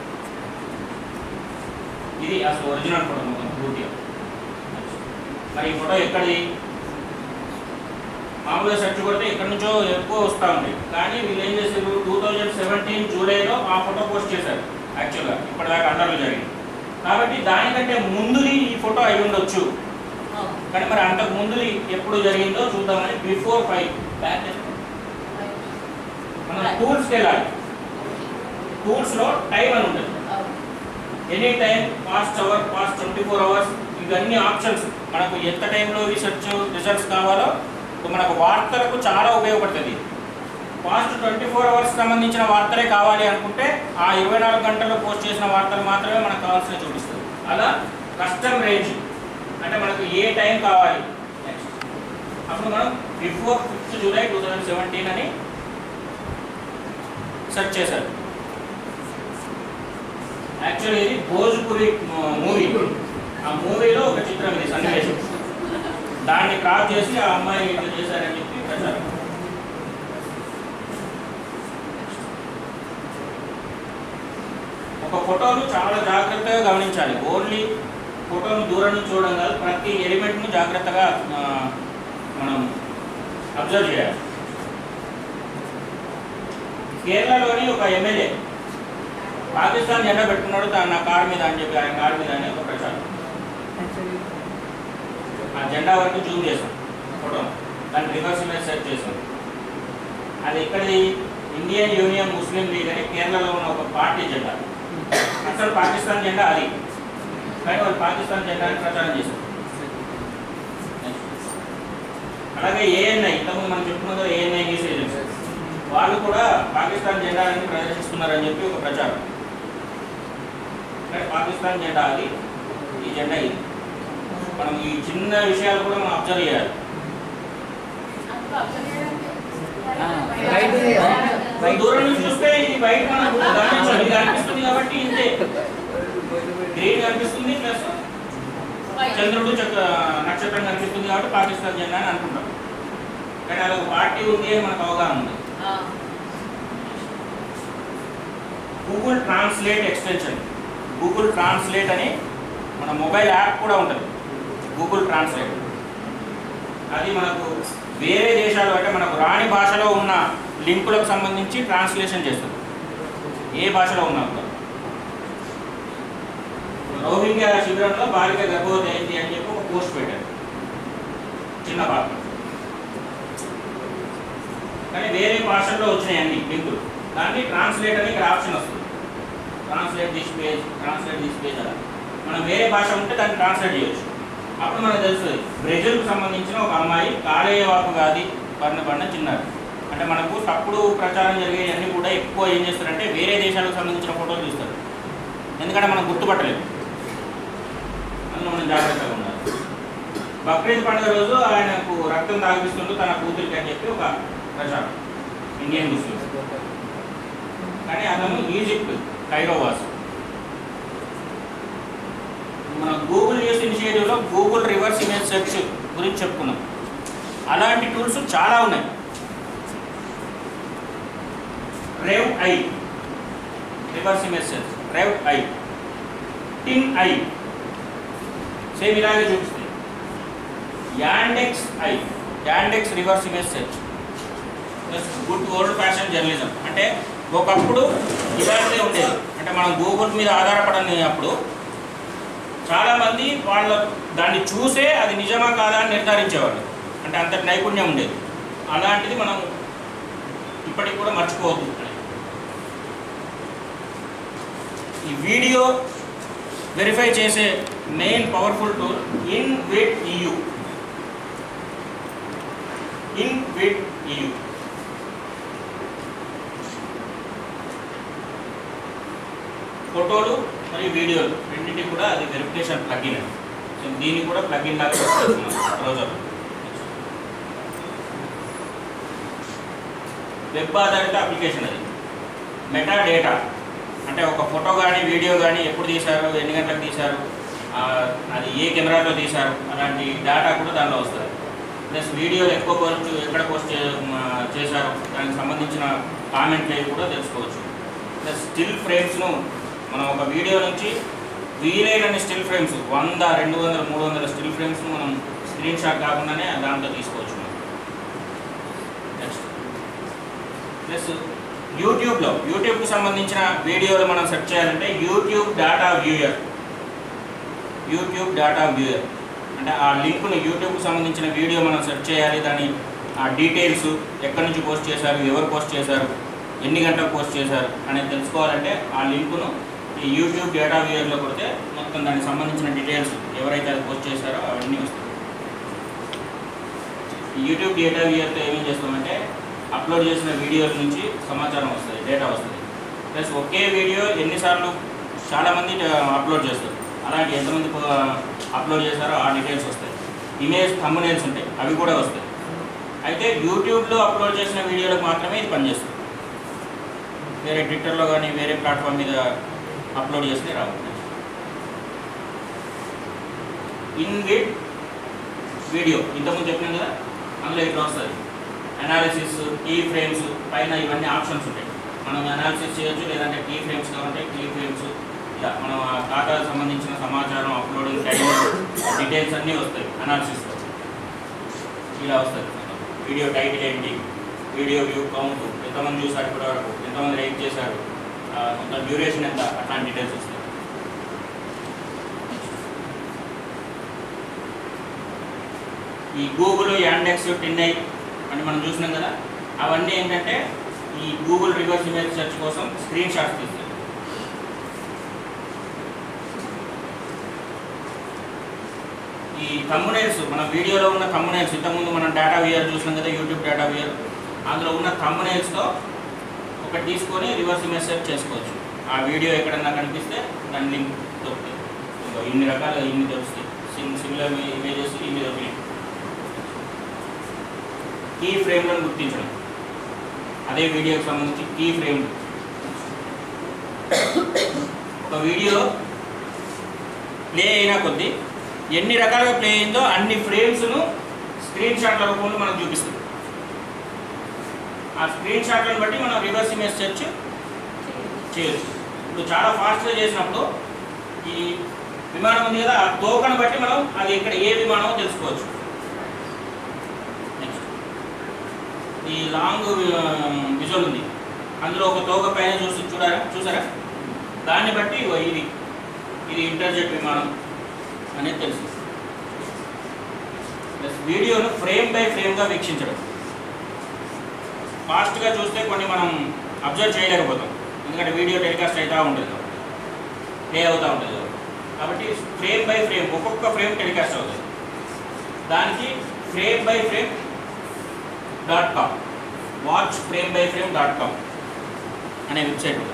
ఇది అసలు ఒరిజినల్ ఫోటో మొత్తం పూర్తిగా మరి ఈ ఫోటో ఎక్కడిది మామూలుగా సెర్చ్ కొడితే ఎక్కడి నుంచో ఎక్కువ వస్తూ ఉంటాయి కానీ వీళ్ళు ఏం చేశారు టూ థౌజండ్ సెవెంటీన్ జూలైలో ఆ ఫోటో పోస్ట్ చేశారు యాక్చువల్గా ఇప్పటిదాకా అల్లర్లు జరిగింది కాబట్టి దానికంటే ముందుది ఈ ఫోటో అయి ఉండొచ్చు కానీ మరి అంతకు ముందుది ఎప్పుడు జరిగిందో చూద్దామని బిఫోర్ ఫైవ్ బ్యాక్ మనం టూల్స్కి వెళ్ళాలి టూల్స్లో టైం అని ఉంటుంది any time past hour past twenty four hours ఇవన్నీ ఆప్షన్స్ మనకు ఎంత టైంలో రీసెర్చ్ రిజల్ట్స్ కావాలో ఇప్పుడు మనకు వార్తలకు చాలా ఉపయోగపడుతుంది పాస్ట్ ట్వంటీ ఫోర్ అవర్స్ సంబంధించిన వార్తలే కావాలి అనుకుంటే ఆ ఇరవై నాలుగు గంటల్లో పోస్ట్ చేసిన వార్తలు మాత్రమే మనకు కావాల్సిన చూపిస్తుంది అలా కస్టమ్ రేంజ్ అంటే మనకు ఏ టైం కావాలి నెక్స్ట్ అప్పుడు మనం before fifth July two thousand seventeen అని సెర్చ్ చేశారు యాక్చువల్లీ ఇది భోజ్పురి మూవీ ఆ మూవీలో ఒక చిత్రం ఇది సన్నివేశం దాన్ని క్రాప్ చేసి ఆ అమ్మాయి ఇట్లా చేశారని చెప్పి ప్రచారం ఒక ఫోటోను చాలా జాగ్రత్తగా గమనించాలి ఓన్లీ ఫోటోను దూరం నుంచి చూడడం కాదు ప్రతి ఎలిమెంట్ను జాగ్రత్తగా ఆ, మనం అబ్జర్వ్ చేయాలి కేరళలోని ఒక ఎమ్మెల్యే పాకిస్తాన్ జెండా పెట్టుకున్నాడు తా- నా కారు మీద అని చెప్పి ఆయన కారు మీద అని ఒక ప్రచారం ఆ జెండా వరకు జూమ్ చేసాం ఫోటో దాన్ని రివర్స్ ఇమేజ్ సెట్ చేసాం అది ఇక్కడి ఇండియన్ యూనియన్ ముస్లిం లీగ్ అని కేరళలో ఉన్న ఒక పార్టీ జెండా అసలు పాకిస్తాన్ జెండా అది కానీ వాళ్ళు పాకిస్తాన్ జెండాని ప్రచారం చేశారు అలాగే ఏఎన్ఐ ఇంతకుముందు మనం చెప్పుకున్నాం కదా ఏఎన్ఐ న్యూస్ ఏజెన్సీ వాళ్ళు కూడా పాకిస్తాన్ జెండాని ప్రదర్శిస్తున్నారని చెప్పి ఒక ప్రచారం కానీ పాకిస్తాన్ జెండా అది ఈ జెండా ఇది మనం ఈ చిన్న విషయాలు కూడా మనం అబ్జర్వ్ చేయాలి మనం దూరం నుంచి చూస్తే ఇది బయట మనకు గమనించాలి ఇది కనిపిస్తుంది కాబట్టి ఇంతే గ్రీన్ కనిపిస్తుంది ప్లస్ చంద్రుడు చక్ర నక్షత్రం కనిపిస్తుంది కాబట్టి పాకిస్తాన్ జెండా అని అనుకుంటాం కానీ అది ఒక పార్టీ ఉంది అని మనకు అవగాహన ఉంది Google translate extension Google translate అని మన మొబైల్ యాప్ కూడా ఉంటుంది గూగుల్ ట్రాన్స్లేట్ అది మనకు వేరే దేశాలు అంటే మనకు రాని భాషలో ఉన్న లింకులకు సంబంధించి ట్రాన్స్లేషన్ చేస్తుంది ఏ భాషలో ఉన్నా కూడా రోహింగ్యా శిబిరంలో బాలిక గర్భవతి అయింది అని చెప్పి ఒక పోస్ట్ పెట్టారు చిన్న పాప కానీ వేరే భాషల్లో వచ్చినాయి అన్ని లింకులు దాన్ని ట్రాన్స్లేట్ అని ఇక్కడ ఆప్షన్ వస్తుంది translate this page translate this page అలా మనం వేరే భాష ఉంటే దాన్ని ట్రాన్స్లేట్ చేయొచ్చు అప్పుడు మనకు తెలుస్తుంది బ్రెజిల్కు సంబంధించిన ఒక అమ్మాయి కాలేయవాపు గాది బారిన పడిన చిన్నారు అంటే మనకు తప్పుడు ప్రచారం జరిగే అన్ని కూడా ఎక్కువ ఏం చేస్తారంటే వేరే దేశాలకు సంబంధించిన ఫోటోలు చూస్తారు ఎందుకంటే మనం గుర్తుపట్టలేము అందులో మనం జాగ్రత్తగా ఉండాలి బక్రీద్ పండుగ రోజు ఆయనకు రక్తం తాగిపిస్తుంటూ తన కూతురికి అని చెప్పి ఒక ప్రచారం ఇండియన్ ముస్లిం కానీ అతను ఈజిప్ట్ కైరో వాసు మన గూగుల్ న్యూస్ ఇనిషియేటివ్లో గూగుల్ రివర్స్ ఇమేజ్ సెర్చ్ గురించి చెప్పుకున్నాం అలాంటి టూల్స్ చాలా ఉన్నాయి RevEye reverse image search RevEye TinEye same ఇలాగే చూపిస్తుంది Yandex I Yandex reverse image search good old fashion journalism అంటే ఒకప్పుడు ఇలాంటిదే ఉండేది అంటే మనం గూగుల్ మీద ఆధారపడని అప్పుడు చాలామంది వాళ్ళ దాన్ని చూసే అది నిజమా కాదా అని నిర్ధారించేవాళ్ళు అంటే అంత నైపుణ్యం ఉండేది అలాంటిది మనం ఇప్పటికి కూడా మర్చిపోవద్దు ఈ వీడియో వెరిఫై చేసే main powerful tool InVID EU InVID EU ఫోటోలు మరియు వీడియోలు రెండింటికి కూడా అది వెరిఫికేషన్ ప్లగిన్ అది సో దీన్ని కూడా ప్లగిన్ లాగా చేస్తున్నాం బ్రౌజర్ వెబ్ ఆధారిత అప్లికేషన్ అది మెటా డేటా అంటే ఒక ఫోటో కానీ వీడియో కానీ ఎప్పుడు తీశారు ఎన్ని గంటలకు తీశారు ఆ, అది ఏ కెమెరాలో తీశారు అలాంటి డేటా కూడా దానిలో వస్తుంది ప్లస్ వీడియోలు ఎక్కువ పోస్ట్ ఎక్కడ పోస్ట్ చే- మ- చేశారు దానికి సంబంధించిన కామెంట్లు అవి కూడా తెలుసుకోవచ్చు ప్లస్ స్టిల్ ఫ్రేమ్స్ను మనం ఒక వీడియో నుంచి వీలైనన్ని స్టిల్ ఫ్రేమ్స్ వంద రెండు వందల మూడు వందల స్టిల్ ఫ్రేమ్స్ను మనం స్క్రీన్ షాట్ కాకుండానే దాంట్లో తీసుకోవచ్చు మనం నెక్స్ట్ ప్లస్ యూట్యూబ్లో యూట్యూబ్కి సంబంధించిన వీడియోలు మనం సెర్చ్ చేయాలంటే YouTube data viewer YouTube data viewer అంటే ఆ లింక్ను యూట్యూబ్కి సంబంధించిన వీడియో మనం సెర్చ్ చేయాలి దాని ఆ డీటెయిల్స్ ఎక్కడి నుంచి పోస్ట్ చేశారు ఎవరు పోస్ట్ చేశారు ఎన్ని గంటలకు పోస్ట్ చేశారు అనేది తెలుసుకోవాలంటే ఆ లింకును ఈ యూట్యూబ్ డేటా వ్యూయర్లో కొడితే మొత్తం దానికి సంబంధించిన డీటెయిల్స్ ఎవరైతే అది పోస్ట్ చేశారో అవన్నీ వస్తాయి ఈ యూట్యూబ్ డేటా వ్యూయర్తో ఏమేం చేస్తామంటే అప్లోడ్ చేసిన వీడియోల నుంచి సమాచారం వస్తుంది డేటా వస్తుంది ప్లస్ ఒకే వీడియో ఎన్నిసార్లు చాలామంది అప్లోడ్ చేస్తారు అలాంటి ఎంతమంది అప్లోడ్ చేశారో ఆ డీటెయిల్స్ వస్తాయి ఇమేజ్ థంబ్నైల్స్ ఉంటాయి అవి కూడా వస్తాయి అయితే యూట్యూబ్లో అప్లోడ్ చేసిన వీడియోలకు మాత్రమే ఇది పనిచేస్తుంది వేరే ట్విట్టర్లో కానీ వేరే ప్లాట్ఫామ్ మీద అప్లోడ్ చేస్తే రావు ఇన్ విడ్ వీడియో ఇంతకుముందు చెప్పినాం కదా అందులో ఇట్లా వస్తుంది అనాలిసిస్ కీ ఫ్రేమ్స్ పైన ఇవన్నీ ఆప్షన్స్ ఉంటాయి మనం అనాలిసిస్ చేయొచ్చు లేదంటే కీ ఫ్రేమ్స్ కావాలంటే కీ ఫ్రేమ్స్ ఇలా మనం ఆ ఖాతాకు సంబంధించిన సమాచారం అప్లోడింగ్ టైం డీటెయిల్స్ అన్నీ వస్తాయి అనాలిసిస్ ఇలా వస్తుంది వీడియో టైటిల్ ఏంటి వీడియో వ్యూ కౌంట్ ఎంతమంది చూసారు ఇప్పటి వరకు ఎంతమంది రైట్ చేశారు ఆ, మొత్తం డ్యూరేషన్ ఎంత అట్లాంటి డీటెయిల్స్ వస్తాయి ఈ గూగుల్ యాండెక్స్ టెన్ ఐ అని మనం చూసినాం కదా అవన్నీ ఏంటంటే ఈ గూగుల్ రివర్స్ ఇమేజ్ సెర్చ్ కోసం స్క్రీన్ షాట్స్ తీస్తాయి ఈ కమ్మునైల్స్ మన వీడియోలో ఉన్న కమ్మునైల్స్ ఇంతకుముందు మనం డేటా వియర్ చూసినాం కదా యూట్యూబ్ డేటా వియర్ అందులో ఉన్న కమ్మునైల్స్తో ఒకటి తీసుకొని రివర్స్ ఇమేజ్ సెర్చ్ చేసుకోవచ్చు ఆ వీడియో ఎక్కడన్నా కనిపిస్తే దాని లింక్ దొరుకుతుంది ఇంకో ఇన్ని రకాల ఇన్ని దొరుకుతాయి సిమ్ సిమిలర్ ఇమేజెస్ ఇన్ని దొరికినాయి కీ ఫ్రేమ్లను గుర్తించడం అదే వీడియోకి సంబంధించి కీ ఫ్రేమ్ ఒక వీడియో ప్లే అయినా కొద్దీ ఎన్ని రకాలుగా ప్లే అయిందో అన్ని ఫ్రేమ్స్ను స్క్రీన్ షాట్ల రూపంలో మనకు చూపిస్తుంది ఆ స్క్రీన్ షాట్లను బట్టి మనం రివర్స్ ఇమేజ్ సెర్చ్ చేయొచ్చు ఇప్పుడు చాలా ఫాస్ట్గా చేసినప్పుడు ఈ విమానం ఉంది కదా ఆ తోకను బట్టి మనం అది ఇక్కడ ఏ విమానమో తెలుసుకోవచ్చు నెక్స్ట్ ఈ లాంగ్ విజువల్ ఉంది అందులో ఒక తోక పైన చూసి చూడారా చూసారా దాన్ని బట్టి ఇగో ఇది ఇది ఇంటర్జెట్ విమానం అనేది తెలుసు ప్లస్ వీడియోను ఫ్రేమ్ బై ఫ్రేమ్గా వీక్షించడం ఫాస్ట్గా చూస్తే కొన్ని మనం అబ్జర్వ్ చేయలేకపోతాం ఎందుకంటే వీడియో టెలికాస్ట్ అవుతూ ఉంటుంది కాబట్టి ప్లే అవుతూ ఉంటుంది కాబట్టి. కాబట్టి ఫ్రేమ్ బై ఫ్రేమ్ ఒక్కొక్క ఫ్రేమ్ టెలికాస్ట్ అవుతుంది దానికి frame by frame dot com watch frame by frame dot com అనే వెబ్సైట్ ఉంటుంది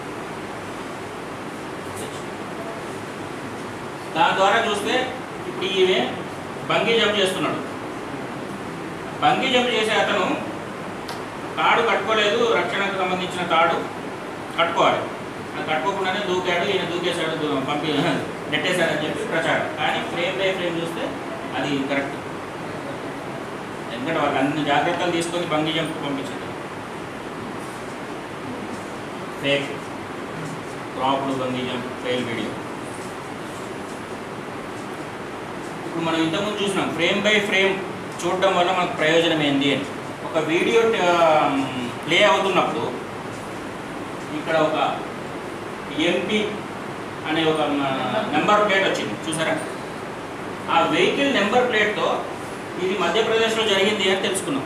దాని ద్వారా చూస్తే ఇప్పుడు ఈమె బంగీ జంప్ చేస్తున్నాడు బంగీ జంప్ చేసే అతను తాడు కట్టుకోలేదు రక్షణకు సంబంధించిన తాడు కట్టుకోవాలి అది కట్టుకోకుండానే దూకాడు ఈయన దూకేశాడు దూ- పంపి నెట్టేశాడని చెప్పి ప్రచారం కానీ ఫ్రేమ్ బై ఫ్రేమ్ చూస్తే అది కరెక్ట్ ఎందుకంటే వాళ్ళు అన్ని జాగ్రత్తలు తీసుకొని బంగీ జంప్ పంపించారు fake cropped bungee jump fail video ఇప్పుడు మనం ఇంతకుముందు చూసినాం ఫ్రేమ్ బై ఫ్రేమ్ చూడడం వల్ల మనకు ప్రయోజనం ఏంది అని ఒక వీడియో ప్లే అవుతున్నప్పుడు ఇక్కడ ఒక ఎంపీ అనే ఒక నెంబర్ ప్లేట్ వచ్చింది చూసారా ఆ వెహికల్ నెంబర్ ప్లేట్తో ఇది మధ్యప్రదేశ్లో జరిగింది అని తెలుసుకున్నాం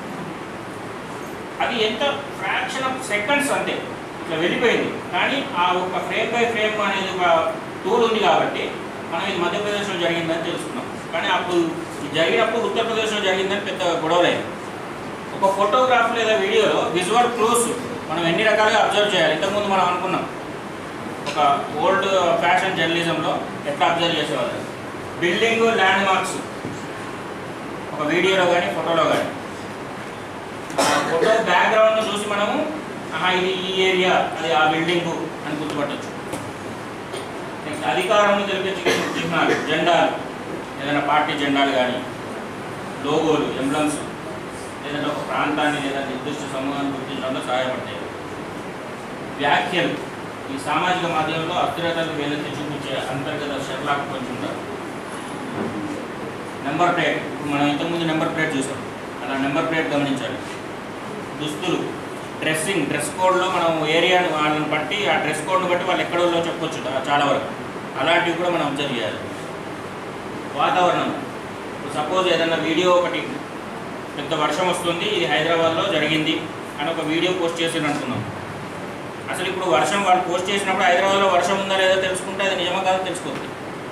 అది ఎంత ఫ్రాక్షన్ ఆఫ్ సెకండ్స్ అంతే ఇట్లా వెళ్ళిపోయింది కానీ ఆ ఒక ఫ్రేమ్ బై ఫ్రేమ్ అనేది ఒక టూల్ ఉంది కాబట్టి మనం ఇది మధ్యప్రదేశ్లో జరిగిందని తెలుసుకున్నాం కానీ అప్పుడు ఇది జరిగినప్పుడు ఉత్తరప్రదేశ్లో జరిగిందని పెద్ద గొడవలేదు ఒక ఫోటోగ్రాఫ్ లేదా వీడియోలో విజువల్ క్లోజ్ మనం ఎన్ని రకాలుగా అబ్జర్వ్ చేయాలి ఇంతకుముందు మనం అనుకున్నాం ఒక ఓల్డ్ ఫ్యాషన్ జర్నలిజంలో ఎట్లా అబ్జర్వ్ చేసేవాళ్ళు బిల్డింగ్ ల్యాండ్ మార్క్స్ ఒక వీడియోలో కానీ ఫోటోలో కానీ ఫోటో బ్యాక్గ్రౌండ్ చూసి మనము ఆహా ఇది ఈ ఏరియా అది ఆ బిల్డింగ్ అని గుర్తుపట్టచ్చు నెక్స్ట్ అధికారం తెలిపే చిహ్న- చిహ్నాలు జెండాలు ఏదైనా పార్టీ జెండాలు కానీ లోగోలు ఎంబ్లమ్స్ లేదంటే ఒక ప్రాంతాన్ని లేదా నిర్దిష్ట సమూహాన్ని గుర్తించడంలో సహాయపడతాయి వ్యాఖ్యలు ఈ సామాజిక మాధ్యమంలో అస్థిరతలు వేలెత్తి చూపించే అంతర్గత షెర్లాక్ కొంచెం ఉంటారు నెంబర్ ప్లేట్ ఇప్పుడు మనం ఇంతకుముందు నెంబర్ ప్లేట్ చూసాం అలా నెంబర్ ప్లేట్ గమనించాలి దుస్తులు డ్రెస్సింగ్ డ్రెస్ కోడ్లో మనం ఏరియాను వాళ్ళని బట్టి ఆ డ్రెస్ కోడ్ని బట్టి వాళ్ళు ఎక్కడ ఉన్నో చెప్పొచ్చు చా- చాలా వరకు అలాంటివి కూడా మనం అబ్జర్వ్ చేయాలి వాతావరణం ఇప్పుడు సపోజ్ ఏదైనా వీడియో ఒకటి పెద్ద వర్షం వస్తుంది ఇది హైదరాబాద్లో జరిగింది అని ఒక వీడియో పోస్ట్ చేసి అనుకున్నాం అసలు ఇప్పుడు వర్షం వాళ్ళు పోస్ట్ చేసినప్పుడు హైదరాబాద్లో వర్షం ఉందా లేదా తెలుసుకుంటే అది నిజమా కాదో తెలుసుకోవచ్చు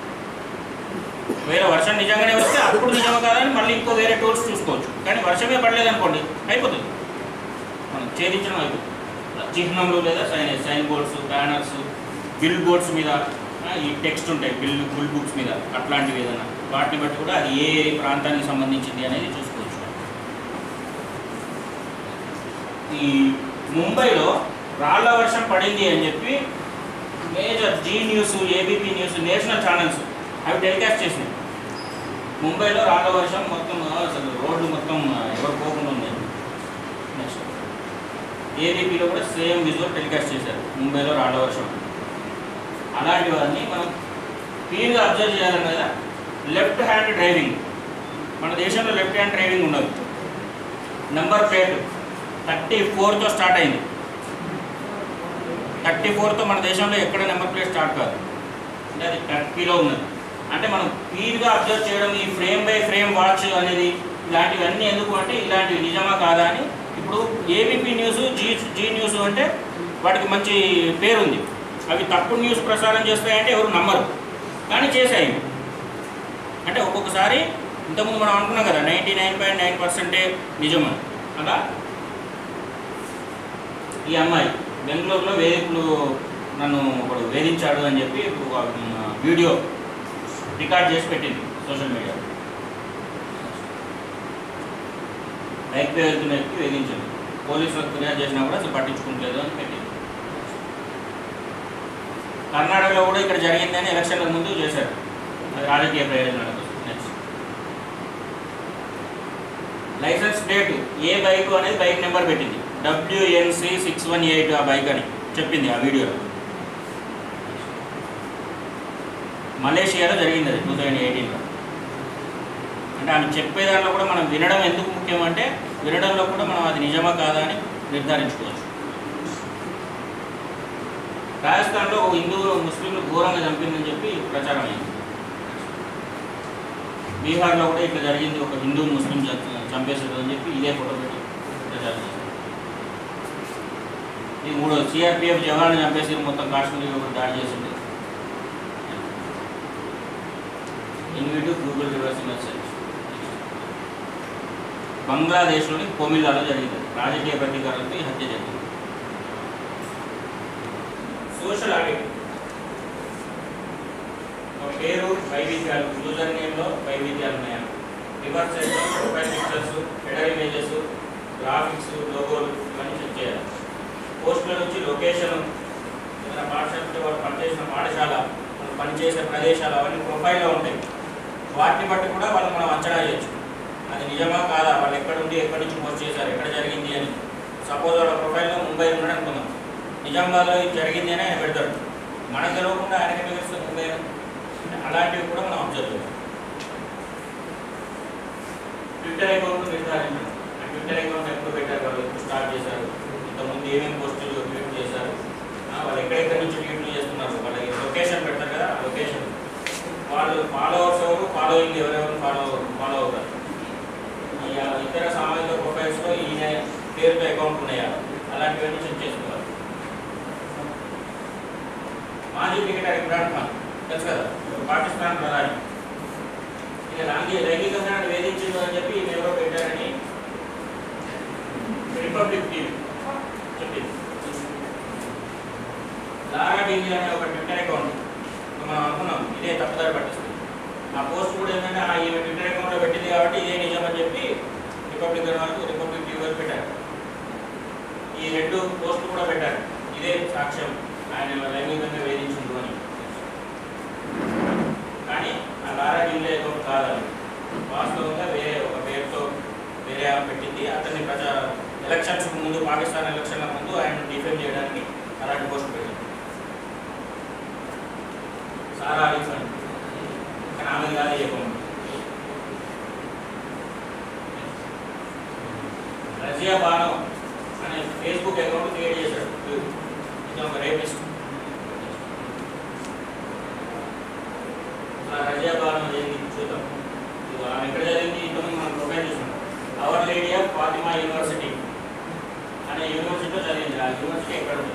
వేరే వర్షం నిజంగానే వస్తే అప్పుడు నిజమా కాదా అని మళ్ళీ ఇంకో వేరే టూల్స్ చూసుకోవచ్చు కానీ వర్షమే పడలేదు అనుకోండి అయిపోతుంది మనం ఛేదించడం అయిపోతుంది చిహ్నములు లేదా sign sign boards banners billboards మీద ఆ, ఈ టెక్స్ట్ ఉంటాయి బిల్ బిల్ బుక్స్ మీద అట్లాంటివి ఏదైనా వాటిని బట్టి కూడా అది ఏ ప్రాంతానికి సంబంధించింది అనేది చూసుకోవచ్చు ఈ ముంబైలో రాళ్ల వర్షం పడింది అని చెప్పి major Zee news ABP news national channels అవి టెలికాస్ట్ చేసినాయి ముంబైలో రాళ్ల వర్షం మొత్తం అసలు రోడ్లు మొత్తం ఎవరు పోకుండా ఉన్నాయి నెక్స్ట్ ఏబీపీలో కూడా సేమ్ విజువల్ టెలికాస్ట్ చేశారు ముంబైలో రాళ్ల వర్షం అలాంటివన్నీ మనం క్లియర్గా అబ్జర్వ్ చేయాలని కదా లెఫ్ట్ హ్యాండ్ డ్రైవింగ్ మన దేశంలో లెఫ్ట్ హ్యాండ్ డ్రైవింగ్ ఉండదు నెంబర్ ప్లేట్ థర్టీ ఫోర్తో స్టార్ట్ అయింది థర్టీ ఫోర్తో మన దేశంలో ఎక్కడ నెంబర్ ప్లేట్ స్టార్ట్ కాదు అంటే అది థర్టీలో ఉన్నది అంటే మనం క్లియర్గా అబ్జర్వ్ చేయడం ఈ ఫ్రేమ్ బై ఫ్రేమ్ వాచ్ అనేది ఇలాంటివన్నీ ఎందుకు అంటే ఇలాంటివి నిజమా కాదా అని ఇప్పుడు ABP news Zee Zee news అంటే వాటికి మంచి పేరు ఉంది అవి తప్పుడు న్యూస్ ప్రసారం చేస్తాయంటే ఎవరు నమ్మరు కానీ చేశాయి అంటే ఒక్కొక్కసారి ఇంతకుముందు మనం అనుకున్నాం కదా నైంటీ నైన్ పాయింట్ నైన్ పర్సెంటే నిజమని అలా ఈ అమ్మాయి బెంగళూరులో వేదికలు నన్ను ఒకడు వేధించాడు అని చెప్పి ఒక వీడియో రికార్డ్ చేసి పెట్టింది సోషల్ మీడియా బైక్ పై వెళ్తున్న వ్యక్తి వేధించింది పోలీసులకు ఫిర్యాదు చేసినా కూడా అసలు పట్టించుకుంటలేదు అని పెట్టింది కర్ణాటకలో కూడా ఇక్కడ జరిగిందని ఎలక్షన్ల ముందు చేశారు అది రాజకీయ ప్రయోజనాల కోసం నెక్స్ట్ లైసెన్స్ ప్లేట్ ఏ బైక్ అనేది బైక్ నెంబర్ పెట్టింది డబ్ల్యూఎన్సి సిక్స్ వన్ ఎయిట్ ఆ బైక్ అని చెప్పింది ఆ వీడియోలో మలేషియాలో జరిగింది అది టూ థౌజండ్ ఎయిటీన్లో అంటే ఆమె చెప్పే దాంట్లో కూడా మనం వినడం ఎందుకు ముఖ్యం అంటే వినడంలో కూడా మనం అది నిజమా కాదా అని నిర్ధారించుకోవచ్చు రాజస్థాన్లో ఒక హిందువులు ముస్లింలు ఘోరంగా చంపిందని చెప్పి ప్రచారం అయింది బీహార్లో కూడా ఇట్లా జరిగింది ఒక హిందూ ముస్లిం చ- చంపేసాడు అని చెప్పి ఇదే ఫోటో పెట్టి ప్రచారం చేశారు ఈ మూడో సిఆర్పిఎఫ్ జవాన్ చంపేసి మొత్తం కాశ్మీర్ ఒకటి దాడి చేసింది InVID Google reverse image search బంగ్లాదేశ్లోని కొమిల్లాలో జరిగింది రాజకీయ ప్రతీకారాలతో ఈ హత్య జరిగింది సోషల్ ఆడిట్ ఒక పేరు వైవిధ్యాలు యూజర్ నేమ్లో వైవిధ్యాలు ఉన్నాయా రివర్స్ సైడ్లో profile pictures header images graphics లోగోలు ఇవన్నీ చెక్ చేయాలి పోస్టుల నుంచి లొకేషన్ ఏదైనా పాఠశాల ఉంటే వాళ్ళు పనిచేసిన పాఠశాల వాళ్ళు పనిచేసే ప్రదేశాలు అవన్నీ ప్రొఫైల్లో ఉంటాయి వాటిని బట్టి కూడా వాళ్ళు మనం అంచనా చేయొచ్చు అది నిజమా కాదా వాళ్ళు ఎక్కడ ఉండి ఎక్కడి నుంచి పోస్ట్ చేశారు ఎక్కడ జరిగింది అని సపోజ్ వాళ్ళ ప్రొఫైల్లో ముంబై ఉన్నాడు అనుకుందాం నిజామాబాద్లో ఇది జరిగింది అని ఆయన పెడతాడు మనకు తెలియకుండా ఆయనకి తెలుస్తుంది ముంబై అని. అలాంటివి కూడా మనం అబ్జర్వ్ చేయాలి ట్విట్టర్ అకౌంట్ నిర్ధారించడం ఆ ట్విట్టర్ అకౌంట్ ఎప్పుడు పెట్టారు వాళ్ళు ఎప్పుడు స్టార్ట్ చేశారు ఇంతకుముందు ఏమేమి పోస్టులు ట్వీట్ చేశారు వాళ్ళు ఫాలోవర్స్ ఎవరు ఫాలోయింగ్ ఎవరెవరు ఫాలో ఫాలో అవుతారు ఈ ఆ ఇతర సామాజిక ప్రొఫైల్స్లో ఈయన పేరుతో అకౌంట్ ఉన్నాయా అలాంటివన్నీ చెక్ చేసుకోవాలి మాజీ క్రికెటర్ ఇమ్రాన్ ఖాన్ తెలుసు కదా పాకిస్తాన్ ప్రధాని ఇక లైంగిక లైంగికంగా వేధించిండు అని చెప్పి ఈయన ఎవరో పెట్టారని రిపబ్లిక్ టీవీ చెప్పింది లారా టీవీ అనే ఒక ట్విట్టర్ అకౌంట్ మనం అనుకున్నాం ఇదే తప్పుదారి పట్టిస్తుంది ఆ పోస్ట్ కూడా ఏంటంటే ఆ ఈమె ట్విట్టర్ అకౌంట్లో పెట్టింది కాబట్టి ఇదే నిజం అని చెప్పి రిపబ్లికన్ వాళ్ళు రిపబ్లిక్ టీవీ వాళ్ళు పెట్టారు ఈ రెండు పోస్టులు కూడా పెట్టారు ఇదే సాక్ష్యం ఆయన లైంగికంగా వేధించిండు అని కానీ ఆ లారా టీవీ అకౌంట్ కాదని వాస్తవంగా వేరే ఒక పేరుతో వేరే ఆమె పెట్టింది అతన్ని ప్రజా ఎలక్షన్స్ ముందు పాకిస్తాన్ ఎలక్షన్ల ముందు ఆయన డిఫెండ్ చేయడానికి అలాంటి పోస్ట్ పెట్టింది సారా అలీ ఖాన్ కానీ ఆమె కాదు చెప్పండి రజియా బానో అనే ఫేస్బుక్ అకౌంట్ క్రియేట్ చేశాడు ఇది ఒక రేపిస్ట్ రజియా బానో ఏంది చూద్దాం ఇది ఆమె ఎక్కడ చదివింది ఇంతకుముందు మనం ప్రొఫైల్ చూసాం Our Lady of Fatima University అనే యూనివర్సిటీలో చదివింది ఆ యూనివర్సిటీ ఎక్కడ ఉంది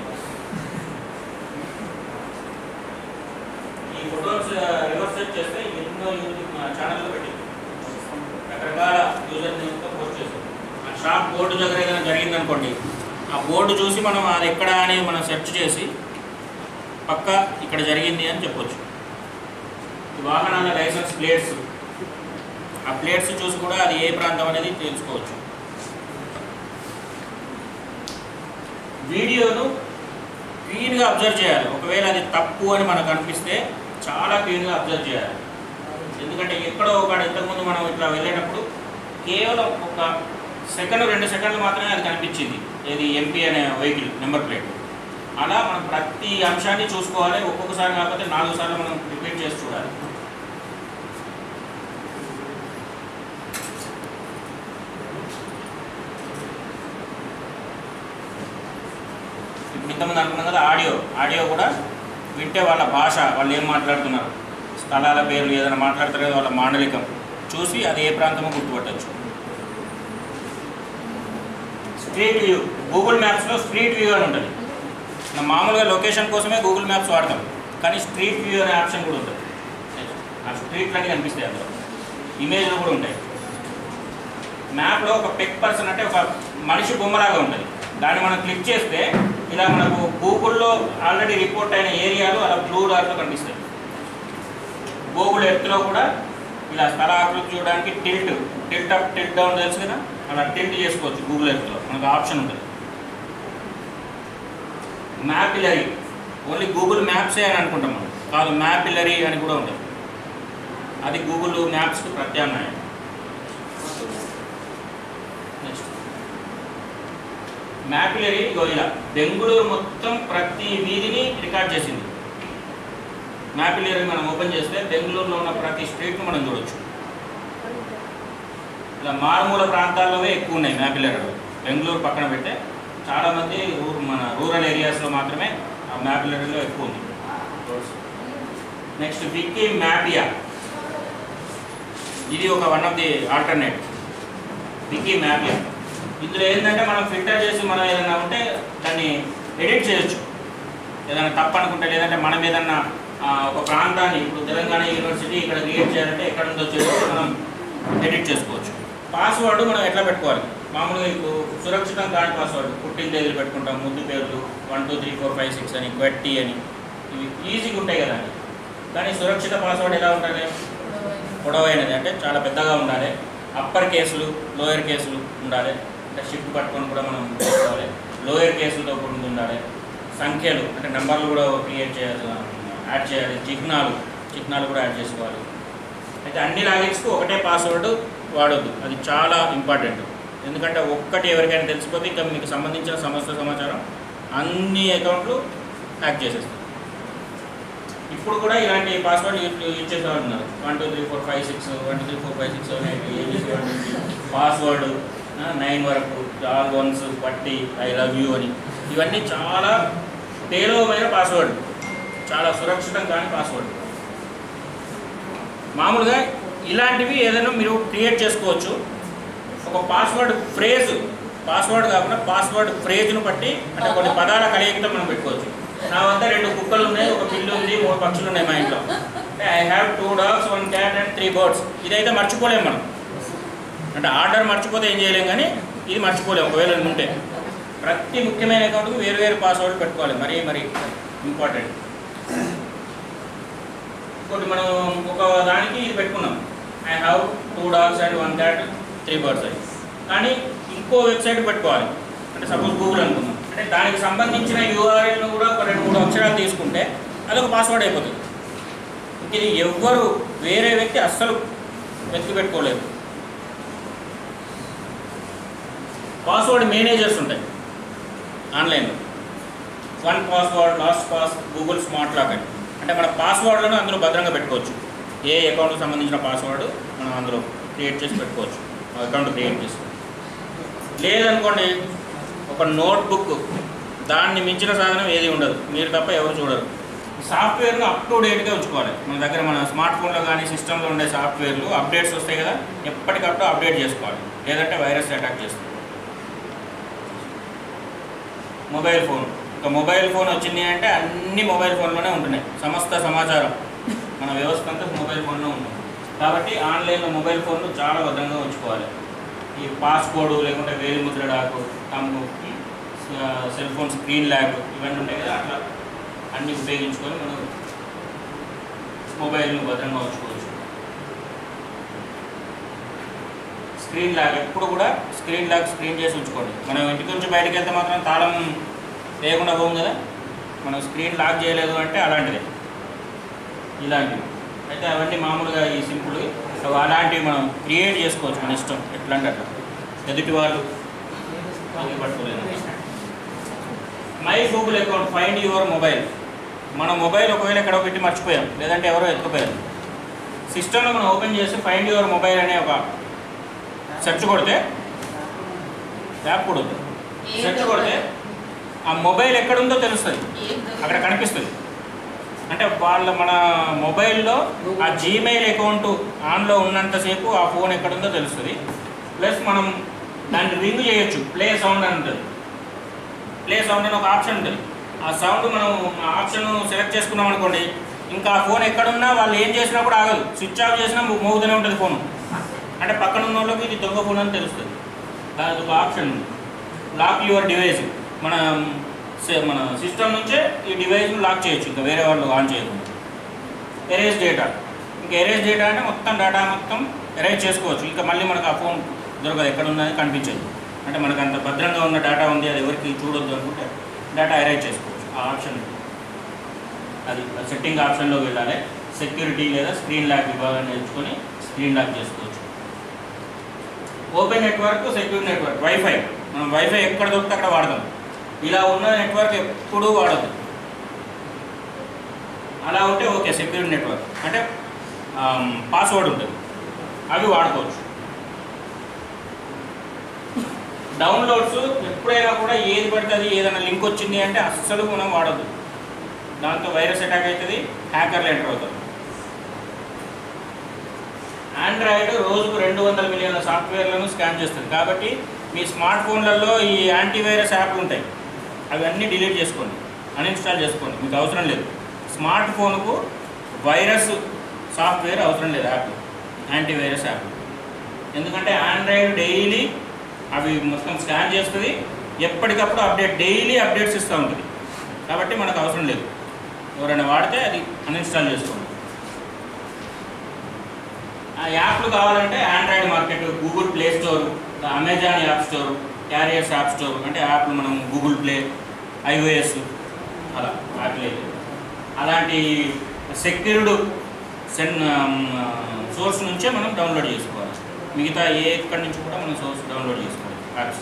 ఈ ఫొటోస్ రివర్స్ సెర్చ్ చేస్తే ఎన్నో యూట్యూబ్ ఛానల్లో పెట్టింది రకరకాల యూజర్ నేమ్తో పోస్ట్ చేస్తాం ఆ షాప్ బోర్డు దగ్గర ఏదైనా జరిగిందనుకోండి ఆ బోర్డు చూసి మనం అది ఎక్కడ అని మనం సెర్చ్ చేసి పక్క ఇక్కడ జరిగింది అని చెప్పొచ్చు ఈ వాహనాల లైసెన్స్ ప్లేట్స్ ఆ ప్లేట్స్ చూసి కూడా అది ఏ ప్రాంతం అనేది తెలుసుకోవచ్చు వీడియోను క్లీన్గా అబ్జర్వ్ చేయాలి ఒకవేళ అది తప్పు అని మనకు అనిపిస్తే చాలా క్లీన్గా అబ్జర్వ్ చేయాలి ఎందుకంటే ఎక్కడో ఒక ఇంతకుముందు మనం ఇట్లా వెళ్ళేటప్పుడు కేవలం ఒక సెకండ్ రెండు సెకండ్లు మాత్రమే అది కనిపించింది ఏది ఎంపీ అనే వెహికల్ నెంబర్ ప్లేట్ అలా మనం ప్రతి అంశాన్ని చూసుకోవాలి ఒక్కొక్కసారి కాకపోతే నాలుగు సార్లు మనం రిపీట్ చేసి చూడాలి ఇప్పుడు ఇంతమంది అనుకున్నాం కదా ఆడియో ఆడియో కూడా వింటే వాళ్ళ భాష వాళ్ళు ఏం మాట్లాడుతున్నారు స్థలాల పేర్లు ఏదైనా మాట్లాడతారు కదా వాళ్ళ మాండలికం చూసి అది ఏ ప్రాంతమో గుర్తుపట్టచ్చు స్ట్రీట్ వ్యూ గూగుల్ మ్యాప్స్లో స్ట్రీట్ వ్యూ అని ఉంటుంది మనం మామూలుగా లొకేషన్ కోసమే గూగుల్ మ్యాప్స్ వాడతాం కానీ స్ట్రీట్ వ్యూ అనే ఆప్షన్ కూడా ఉంటుంది ఆ స్ట్రీట్లు అన్ని కనిపిస్తాయి అందులో ఇమేజ్లు కూడా ఉంటాయి మ్యాప్లో ఒక పెక్ పర్సన్ అంటే ఒక మనిషి బొమ్మలాగా ఉంటుంది దాన్ని మనం క్లిక్ చేస్తే ఇలా మనకు గూగుల్లో ఆల్రెడీ రిపోర్ట్ అయిన ఏరియాలు అలా బ్లూ డార్క్లో కనిపిస్తాయి గూగుల్ ఎర్త్లో కూడా ఇలా స్థల ఆకృతి చూడడానికి tilt tilt up tilt down తెలుసు కదా అలా టిల్ట్ చేసుకోవచ్చు గూగుల్ ఎర్త్లో మనకు ఆప్షన్ ఉంటుంది మ్యాపిలరీ ఓన్లీ గూగుల్ మ్యాప్సే అని అనుకుంటాం మనం కాదు మ్యాపిలరీ అని కూడా ఉంటుంది అది గూగుల్ మ్యాప్స్కి ప్రత్యామ్నాయం నెక్స్ట్ మ్యాపిలరీ ఇగో ఇలా బెంగుళూరు మొత్తం ప్రతి వీధిని రికార్డ్ చేసింది మ్యాపిలరీ మనం ఓపెన్ చేస్తే బెంగళూరులో ఉన్న ప్రతి స్ట్రీట్ను మనం చూడొచ్చు ఇలా మారుమూల ప్రాంతాల్లోవే ఎక్కువ ఉన్నాయి మ్యాపిలరీలు బెంగళూరు పక్కన పెడితే చాలామంది రూ- మన రూరల్ ఏరియాస్లో మాత్రమే ఆ మ్యాపిలరీలో ఎక్కువ ఉంది నెక్స్ట్ వికీ మ్యాపియా ఇది ఒక one of the alternate Wikimapia ఇందులో ఏంటంటే మనం ఫిల్టర్ చేసి మనం ఏదైనా ఉంటే దాన్ని ఎడిట్ చేయొచ్చు ఏదైనా తప్పు అనుకుంటే లేదంటే మనం ఏదన్నా ఆ, ఒక ప్రాంతాన్ని ఇప్పుడు తెలంగాణ యూనివర్సిటీ ఇక్కడ క్రియేట్ చేయాలంటే ఎక్కడ ఉందో చేసి మనం ఎడిట్ చేసుకోవచ్చు పాస్వర్డ్ మనం ఎట్లా పెట్టుకోవాలి మామూలుగా ఇప్పుడు సురక్షితం కాని పాస్వర్డ్ పుట్టిన తేదీలు పెట్టుకుంటాం ముద్దు పేర్లు one two three four five six అని గట్టి అని ఇవి ఈజీగా ఉంటాయి కదా కానీ సురక్షిత పాస్వర్డ్ ఎలా ఉంటుంది పొడవైనది అంటే చాలా పెద్దగా ఉండాలి అప్పర్ కేసులు లోయర్ కేసులు ఉండాలి అంటే షిఫ్ట్ పట్టుకొని కూడా మనం చేసుకోవాలి లోయర్ కేసులతో కూడి ఉండాలి సంఖ్యలు అంటే నెంబర్లు కూడా క్రియేట్ చేయాలి యాడ్ చేయాలి చిహ్నాలు చిహ్నాలు కూడా యాడ్ చేసుకోవాలి అయితే అన్ని లాగిన్స్కి ఒకటే పాస్వర్డ్ వాడొద్దు అది చాలా ఇంపార్టెంట్ ఎందుకంటే ఒక్కటి ఎవరికైనా తెలిసిపోతే ఇంకా మీకు సంబంధించిన సమస్త సమాచారం అన్ని అకౌంట్లు హ్యాక్ చేసేస్తాయి ఇప్పుడు కూడా ఇలాంటి పాస్వర్డ్ యూజ్ యూజ్ చేసేవాళ్ళు ఉన్నారు one two three four five six one two three four five six password nine వరకు ఆల్ వన్స్ పట్టి ఐ లవ్ యూ అని ఇవన్నీ చాలా పేలవమైన పాస్వర్డ్ చాలా సురక్షితం కాని పాస్వర్డ్ మామూలుగా ఇలాంటివి ఏదైనా మీరు క్రియేట్ చేసుకోవచ్చు ఒక పాస్వర్డ్ ఫ్రేజ్ పాస్వర్డ్ కాకుండా పాస్వర్డ్ ఫ్రేజ్ను బట్టి అంటే కొన్ని పదాల కలయికతో మనం పెట్టుకోవచ్చు నా వద్ద రెండు కుక్కలు ఉన్నాయి ఒక పిల్లి ఉంది మూడు పక్షులు ఉన్నాయి మా ఇంట్లో అంటే I have two dogs one cat and three birds ఇదైతే మర్చిపోలేం మనం అంటే ఆర్డర్ మర్చిపోతే ఏం చేయలేం కానీ ఇది మర్చిపోలేం ఒకవేళ ఇది ఉంటే ప్రతి ముఖ్యమైన అకౌంట్కి వేరు వేరు పాస్వర్డ్ పెట్టుకోవాలి మరీ మరి ఇంపార్టెంట్ ఇంకోటి మనం ఒక దానికి ఇది పెట్టుకున్నాం I have two dogs and one cat three birds అని కానీ ఇంకో వెబ్సైట్ పెట్టుకోవాలి అంటే సపోజ్ గూగుల్ అనుకుందాం అంటే దానికి సంబంధించిన యూఆర్ఎల్ను కూడా ఒక రెండు మూడు అక్షరాలు తీసుకుంటే అదొక పాస్వర్డ్ అయిపోతుంది ఇంక ఇది ఎవ్వరు వేరే వ్యక్తి అస్సలు వెతికి పెట్టుకోలేరు పాస్వర్డ్ మేనేజర్స్ ఉంటాయి ఆన్లైన్లో one password LastPass Google smart lock అని అంటే మన పాస్వర్డ్లను అందులో భద్రంగా పెట్టుకోవచ్చు ఏ అకౌంట్కి సంబంధించిన పాస్వర్డ్ మనం అందులో క్రియేట్ చేసి పెట్టుకోవచ్చు అకౌంట్ క్రియేట్ చేసి లేదనుకోండి ఒక నోట్బుక్ దాన్ని మించిన సాధనం ఏది ఉండదు మీరు తప్ప ఎవరు చూడరు సాఫ్ట్వేర్ను అప్ టు డేట్గా ఉంచుకోవాలి మన దగ్గర మన స్మార్ట్ ఫోన్లో కానీ సిస్టంలో ఉండే సాఫ్ట్వేర్లు అప్డేట్స్ వస్తాయి కదా ఎప్పటికప్పుడు అప్డేట్ చేసుకోవాలి లేదంటే వైరస్ అటాక్ చేస్తుంది మొబైల్ ఫోన్ ఒక మొబైల్ ఫోన్ వచ్చింది అంటే అన్ని మొబైల్ ఫోన్లోనే ఉంటున్నాయి సమస్త సమాచారం మన వ్యవస్థ అంతా మొబైల్ ఫోన్లో ఉంటుంది కాబట్టి ఆన్లైన్లో మొబైల్ ఫోన్లు చాలా భద్రంగా ఉంచుకోవాలి ఈ పాస్కోడ్ లేకుంటే వేలి ముద్ర డాకు తమ్ము సెల్ ఫోన్ స్క్రీన్ ల్యాగ్ ఇవన్నీ ఉంటాయి కదా అట్లా అన్ని ఉపయోగించుకొని మనం మొబైల్ను భద్రంగా ఉంచుకోవచ్చు స్క్రీన్ లాక్ ఎప్పుడు కూడా స్క్రీన్ లాక్ స్క్రీన్ చేసి ఉంచుకోండి మనం ఇంటి నుంచి బయటకు వెళ్తే మాత్రం తాళం లేకుండా పోం కదా మనం స్క్రీన్ లాక్ చేయలేదు అంటే అలాంటిదే ఇలాంటివి అయితే అవన్నీ మామూలుగా ఈ సింపుల్ సో అలాంటివి మనం క్రియేట్ చేసుకోవచ్చు మన ఇష్టం ఎట్లా అంటే అట్లా ఎదుటి వాళ్ళు అది పట్టుకోలేదు my Google account find your mobile మన మొబైల్ ఒకవేళ ఎక్కడో పెట్టి మర్చిపోయాం లేదంటే ఎవరో ఎత్తుకుపోయారు సిస్టంలో మనం ఓపెన్ చేసి ఫైండ్ యువర్ మొబైల్ అనే ఒక సెర్చ్ కొడితే యాప్ కూడా ఉంది ఏం సెర్చ్ కొడితే ఆ మొబైల్ ఎక్కడుందో తెలుస్తుంది ఏం దొరకదు. అక్కడ కనిపిస్తుంది అంటే వాళ్ళ మన మొబైల్లో ఆ జీమెయిల్ అకౌంట్ ఆన్లో ఉన్నంతసేపు ఆ ఫోన్ ఎక్కడుందో తెలుస్తుంది ప్లస్ మనం దాన్ని రింగ్ చేయొచ్చు ప్లే సౌండ్ అని ఉంటుంది ప్లే సౌండ్ అని ఒక ఆప్షన్ ఉంటుంది ఆ సౌండ్ మనం ఆ ఆప్షన్ సెలెక్ట్ చేసుకున్నాం అనుకోండి ఇంకా ఆ ఫోన్ ఎక్కడున్నా వాళ్ళు ఏం చేసినా కూడా ఆగదు స్విచ్ ఆఫ్ చేసినా మో- మోగుతూనే ఉంటుంది ఫోన్ అంటే పక్కన ఉన్న వాళ్ళకి ఇది దొంగ ఫోన్ అని తెలుస్తుంది దాని ఒక ఆప్షన్ ఉంది లాక్ యువర్ డివైస్ మన సే- మన సిస్టమ్ నుంచే ఈ డివైస్ను లాక్ చేయొచ్చు ఇంకా వేరే వాళ్ళు ఆన్ చేయకుండా ఎరేజ్ డేటా ఇంకా ఎరేజ్ డేటా అంటే మొత్తం డేటా మొత్తం ఎరేజ్ చేసుకోవచ్చు ఇంకా మళ్ళీ మనకు ఆ ఫోన్ దొరకదు ఎక్కడ ఉందని కనిపించదు అంటే మనకు అంత భద్రంగా ఉన్న డేటా ఉంది అది ఎవరికి చూడొద్దు అనుకుంటే డేటా ఎరేజ్ చేసుకోవచ్చు ఆ ఆప్షన్ అది సెట్టింగ్ ఆప్షన్లోకి వెళ్ళాలి సెక్యూరిటీ లేదా స్క్రీన్ లాక్ విభాగాన్ని ఎంచుకొని స్క్రీన్ లాక్ చేసుకోవచ్చు open network secure network wifi మనం వైఫై ఎక్కడ దొరికితే అక్కడ వాడదాం ఇలా ఉన్న నెట్వర్క్ ఎప్పుడూ వాడద్దు అలా ఉంటే ఓకే సెక్యూర్ నెట్వర్క్ అంటే పాస్వర్డ్ ఉంటుంది అవి వాడుకోవచ్చు డౌన్లోడ్స్ ఎప్పుడైనా కూడా ఏది పడితే అది ఏదైనా లింక్ వచ్చింది అంటే అస్సలు మనం వాడద్దు దాంతో వైరస్ అటాక్ అవుతుంది హ్యాకర్లు ఎంటర్ అవుతారు ఆండ్రాయిడ్ రోజుకు రెండు వందల మిలియన్ల సాఫ్ట్వేర్లను స్కాన్ చేస్తుంది కాబట్టి మీ స్మార్ట్ ఫోన్లలో ఈ యాంటీవైరస్ యాప్లు ఉంటాయి అవి అన్నీ డిలీట్ చేసుకోండి అన్ఇన్స్టాల్ చేసుకోండి మీకు అవసరం లేదు స్మార్ట్ ఫోన్కు వైరస్ సాఫ్ట్వేర్ అవసరం లేదు యాప్ యాంటీవైరస్ యాప్ ఎందుకంటే ఆండ్రాయిడ్ డైలీ అవి మొత్తం స్కాన్ చేస్తుంది ఎప్పటికప్పుడు అప్డేట్ డైలీ అప్డేట్స్ ఇస్తూ ఉంటుంది కాబట్టి మనకు అవసరం లేదు ఎవరైనా వాడితే అది అన్ఇన్స్టాల్ చేసుకోండి ఆ యాప్లు కావాలంటే Android market Google play store Amazon app store carriers app store అంటే యాప్లు మనం గూగుల్ ప్లే ఐఓఎస్ అలా యాప్లే అలాంటి సెక్యూర్డ్ సెన్ సోర్స్ నుంచే మనం డౌన్లోడ్ చేసుకోవాలి మిగతా ఏ ఎక్కడి నుంచి కూడా మనం సోర్స్ డౌన్లోడ్ చేసుకోవాలి యాప్స్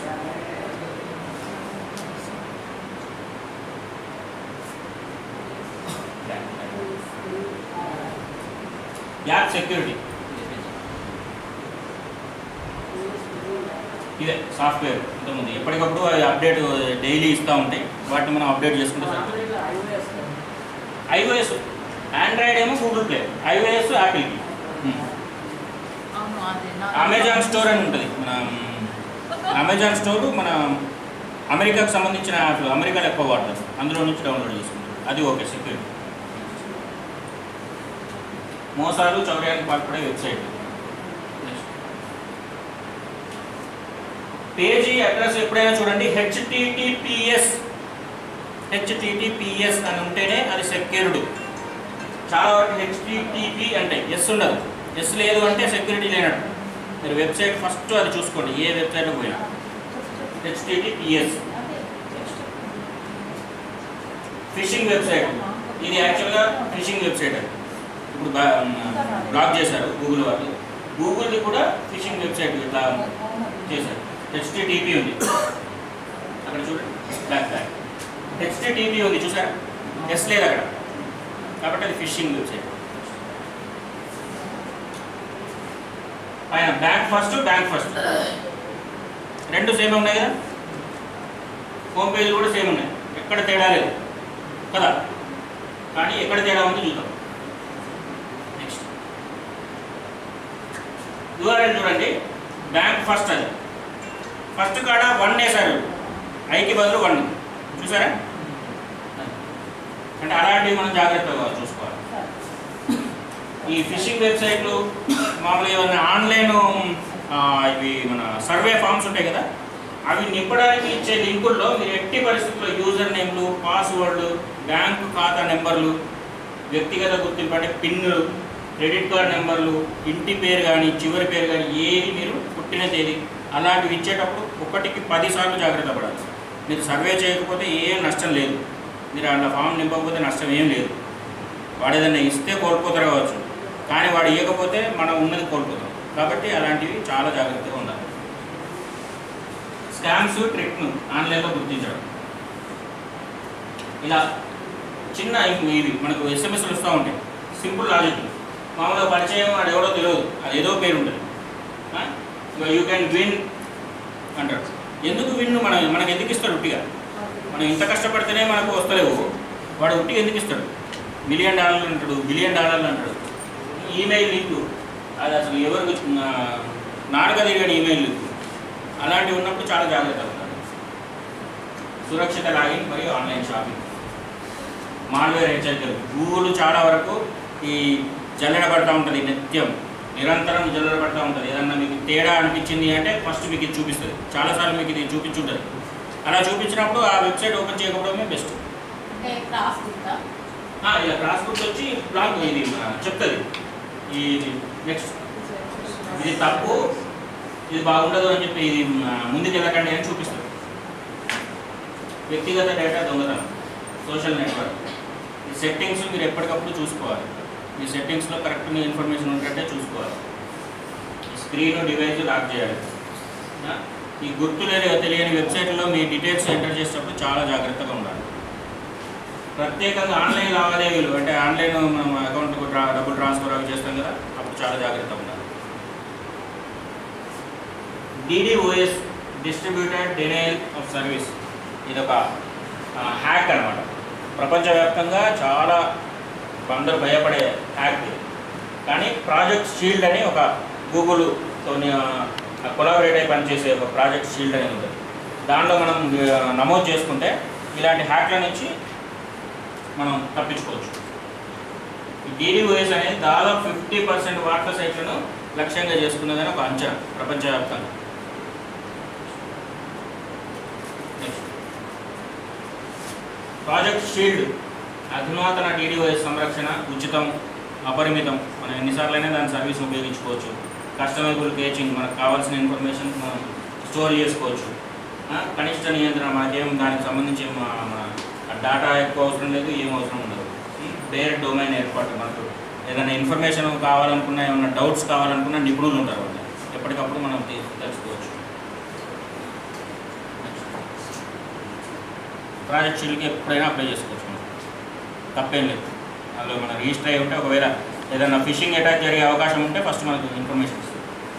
యాప్ సెక్యూరిటీ ఇదే సాఫ్ట్వేర్ ఇంతకుముందు ఎప్పటికప్పుడు అవి అప్డేట్ డైలీ ఇస్తూ ఉంటాయి వాటిని మనం అప్డేట్ చేసుకుంటే సరిపోతుంది ఐఓఎస్ ఆండ్రాయిడ్ ఏమో గూగుల్ ప్లే ఐఓఎస్ యాపిల్కి అవును అదే నా- అమెజాన్ స్టోర్ అని ఉంటుంది మన అమెజాన్ స్టోర్ మన అమెరికాకు సంబంధించిన యాప్లు అమెరికాలో ఎక్కువ వాడతారు అందులో నుంచి డౌన్లోడ్ చేసుకుంటారు అది ఓకే సెక్యూరిటీ మోసాలు చౌర్యానికి పాల్పడే వెబ్సైట్ పేజీ అడ్రస్ ఎప్పుడైనా చూడండి హెచ్టిటిపిఎస్ హెచ్టిటిపిఎస్ అని ఉంటేనే అది సెక్యూర్డ్ చాలా వరకు హెచ్టిటిపి అంటే ఎస్ ఉండదు ఎస్ లేదు అంటే సెక్యూరిటీ లేనట్టు మీరు వెబ్సైట్ ఫస్ట్ అది చూసుకోండి ఏ వెబ్సైట్ పోయినా హెచ్టిటిపిఎస్ ఫిషింగ్ వెబ్సైట్ ఇది యాక్చువల్గా ఫిషింగ్ వెబ్సైట్ అది ఇప్పుడు బ్లాక్ చేశారు గూగుల్ వాళ్ళు గూగుల్ది కూడా ఫిషింగ్ వెబ్సైట్ ఇట్లా చేశారు హెచ్టిటిపి ఉంది అక్కడ చూడండి బ్యాక్ బ్యాక్ హెచ్టిటిపి ఉంది చూసారా ఎస్ లేదు అక్కడ కాబట్టి అది ఫిషింగ్ వెబ్సైట్ పైన బ్యాంక్ ఫస్ట్ బ్యాంక్ ఫస్ట్ రెండు సేమ్ ఉన్నాయి కదా హోమ్ పేజ్ కూడా సేమ్ ఉన్నాయి ఎక్కడ తేడా లేదు కదా కానీ ఎక్కడ తేడా ఉంది చూద్దాం నెక్స్ట్ యూఆర్ఎల్ చూడండి బ్యాంక్ ఫస్ట్ అది ఫస్ట్ కాడ వన్ వేశారు ఐకి బదులు వన్ చూసారా అంటే అలాంటివి మనం జాగ్రత్తగా చూసుకోవాలి ఈ ఫిషింగ్ వెబ్సైట్లు మామూలుగా ఏమైనా ఆన్లైన్ ఆ, ఇవి మన సర్వే ఫామ్స్ ఉంటాయి కదా అవి నింపడానికి ఇచ్చే లింకుల్లో మీరు ఎట్టి పరిస్థితుల్లో యూజర్ నేమ్లు పాస్వర్డ్లు బ్యాంకు ఖాతా నెంబర్లు వ్యక్తిగత గుర్తింపు అంటే పిన్నులు క్రెడిట్ కార్డ్ నెంబర్లు ఇంటి పేరు కానీ చివరి పేరు కానీ ఏది మీరు పుట్టిన తేదీ అలాంటివి ఇచ్చేటప్పుడు ఒకటికి పది సార్లు జాగ్రత్త పడాలి మీరు సర్వే చేయకపోతే ఏం నష్టం లేదు మీరు అలా ఫామ్ నింపకపోతే నష్టం ఏం లేదు వాడు ఏదైనా ఇస్తే కోల్పోతారు కావచ్చు కానీ వాడు ఇవ్వకపోతే మనం ఉన్నది కోల్పోతాం కాబట్టి అలాంటివి చాలా జాగ్రత్తగా ఉండాలి స్కామ్స్ ట్రిక్ను ఆన్లైన్లో గుర్తించడం ఇలా చిన్న ఇవి మనకు ఎస్ఎంఎస్లు వస్తూ ఉంటాయి సింపుల్ లాజిక్ మామూలుగా పరిచయం వాడు ఎవడో తెలియదు అది ఏదో పేరు ఉంటుంది యూ కెన్ విన్ అంటారు ఎందుకు విన్ మన మనకు ఎందుకు ఇస్తాడు ఉట్టిగా మనం ఇంత కష్టపడితేనే మనకు వస్తలేవు వాడు ఉట్టిగా ఎందుకు ఇస్తాడు మిలియన్ డాలర్లు అంటాడు బిలియన్ డాలర్లు అంటాడు ఈమెయిల్ లింక్ అది అసలు ఎవరికి నాలుగ తిరిగిన ఈమెయిల్ లింక్ అలాంటివి ఉన్నప్పుడు చాలా జాగ్రత్తగా ఉండాలి సురక్షిత లాగిన్ మరియు ఆన్లైన్ షాపింగ్ మాల్వేర్ హెచ్చరికలు గూగుల్ చాలా వరకు ఈ జల్లెడ పడతా ఉంటుంది నిత్యం నిరంతరం జల్లెడ పడతా ఉంటుంది ఏదన్నా మీకు తేడా అనిపించింది అంటే ఫస్ట్ మీకు ఇది చూపిస్తుంది చాలాసార్లు మీకు ఇది చూపించుంటుంది అలా చూపించినప్పుడు ఆ వెబ్సైట్ ఓపెన్ చేయకపోవడమే బెస్ట్ అంటే క్రాస్ ఉందా ఇలా క్రాస్ బుక్స్ వచ్చి బ్లాక్ ఇది మన చెప్తుంది ఈ నెక్స్ట్ ఇది తప్పు ఇది బాగుండదు అని చెప్పి ఇది మ- ముందుకు వెళ్ళకండి అని చూపిస్తుంది వ్యక్తిగత డేటా దొంగతనం సోషల్ నెట్వర్క్ ఈ సెట్టింగ్స్ మీరు ఎప్పటికప్పుడు చూసుకోవాలి ఈ సెట్టింగ్స్లో కరెక్ట్ మీ ఇన్ఫర్మేషన్ ఉంటే చూసుకోవాలి ఈ స్క్రీన్ డివైస్ లాక్ చేయాలి ఆ? ఈ గుర్తు లేని తెలియని వెబ్సైట్లో మీ డీటెయిల్స్ ఎంటర్ చేసేటప్పుడు చాలా జాగ్రత్తగా ఉండాలి ప్రత్యేకంగా ఆన్లైన్ లావాదేవీలు అంటే ఆన్లైన్ మనం అకౌంట్కు ట్రా డబ్బులు ట్రాన్స్ఫర్ అవి చేస్తాం కదా అప్పుడు చాలా జాగ్రత్తగా ఉండాలి DDoS distributed denial of service ఇది ఒక హ్యాక్ అనమాట ప్రపంచవ్యాప్తంగా చాలా అందరూ భయపడే హ్యాక్ ఇది. కానీ ప్రాజెక్ట్ షీల్డ్ అని ఒక గూగుల్తో కొలాబరేట్ అయి పనిచేసే ఒక ప్రాజెక్ట్ షీల్డ్ అనేది ఉంటుంది దాంట్లో మనం ఆ, నమోదు చేసుకుంటే ఇలాంటి హ్యాక్ల నుంచి మనం తప్పించుకోవచ్చు ఈ డీడీఓఎస్ అనేది దాదాపు ఫిఫ్టీ పర్సెంట్ వార్తా సైట్లను లక్ష్యంగా చేసుకున్నదని ఒక అంచనా ప్రపంచవ్యాప్తంగా Next. ప్రాజెక్ట్ షీల్డ్ అధునాతన డీడీఓఎస్ సంరక్షణ ఉచితం అపరిమితం మనం ఎన్నిసార్లైనా దాని సర్వీస్ ఉపయోగించుకోవచ్చు కస్టమైబుల్ కేచింగ్ మనకు కావాల్సిన ఇన్ఫర్మేషన్ మనం స్టోర్ చేసుకోవచ్చు ఆ, కనిష్ట నియంత్రణ మనకేం దానికి సంబంధించి ఏం, ఆ, మన డేటా ఎక్కువ అవసరం లేదు ఏం అవసరం ఉండదు డైరెక్ట్ డొమైన్ ఏర్పాటు మనకు ఏదైనా ఇన్ఫర్మేషన్ కావాలనుకున్నా ఏమైనా డౌట్స్ కావాలనుకున్నా నిపుణులు ఉంటారు వాళ్ళు ఎప్పటికప్పుడు మనం తీ- తెలుసుకోవచ్చు ప్రాజెక్ట్ షీల్డ్కి ఎప్పుడైనా అప్లై చేసుకోవచ్చు మనం తప్పేం లేదు అందులో మన రిజిస్టర్ అయి ఉంటే ఒకవేళ ఏదైనా ఫిషింగ్ అటాక్ జరిగే అవకాశం ఉంటే ఫస్ట్ మనకు ఇన్ఫర్మేషన్ ఇస్తుంది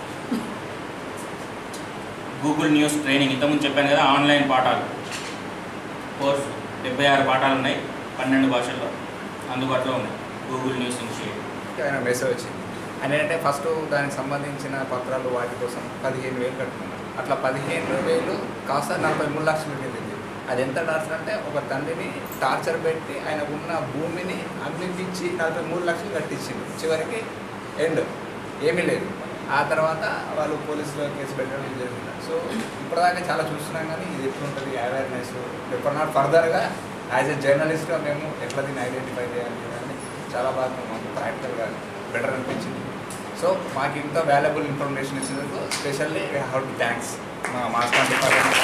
గూగుల్ న్యూస్ ట్రైనింగ్ ఇంతకుముందు చెప్పాను కదా ఆన్లైన్ పాఠాలు కోర్సు డెబ్బై ఆరు పాఠాలు ఉన్నాయి పన్నెండు భాషల్లో అందుబాటులో ఉన్నాయి గూగుల్ న్యూస్ ఇనిషియేటివ్ ఆయన మెసేజ్ వచ్చింది అని ఏంటంటే ఫస్ట్ దానికి సంబంధించిన పత్రాలు వాటి కోసం పదిహేను వేలు కట్టుకున్నాం అట్లా పదిహేను వేలు కాస్త నలభై మూడు లక్షలు వెళ్ళింది అది ఎంత టార్చర్ అంటే ఒక తండ్రిని టార్చర్ పెట్టి ఆయనకు ఉన్న భూమిని అమ్మిపించి నలభై మూడు లక్షలు కట్టించింది చివరికి ఎండ్ ఏమీ లేదు ఆ తర్వాత వాళ్ళు పోలీసులో కేసు పెట్టడం జరిగింది సో ఇప్పటిదాకా చాలా చూస్తున్నాం కానీ ఇది ఎట్లుంటుంది అవేర్నెస్ ఎప్పుడు నాట్ ఫర్దర్గా యాజ్ ఎ జర్నలిస్ట్గా మేము ఎట్లా దీన్ని ఐడెంటిఫై చేయాలి అని చాలా బాగా మాకు ప్రాక్టికల్గా బెటర్ అనిపించింది సో మాకు ఇంత వాల్యుబుల్ ఇన్ఫర్మేషన్ ఇచ్చినందుకు స్పెషల్లీ హౌ టు థ్యాంక్స్ మా మాస్టర్ డిపార్ట్మెంట్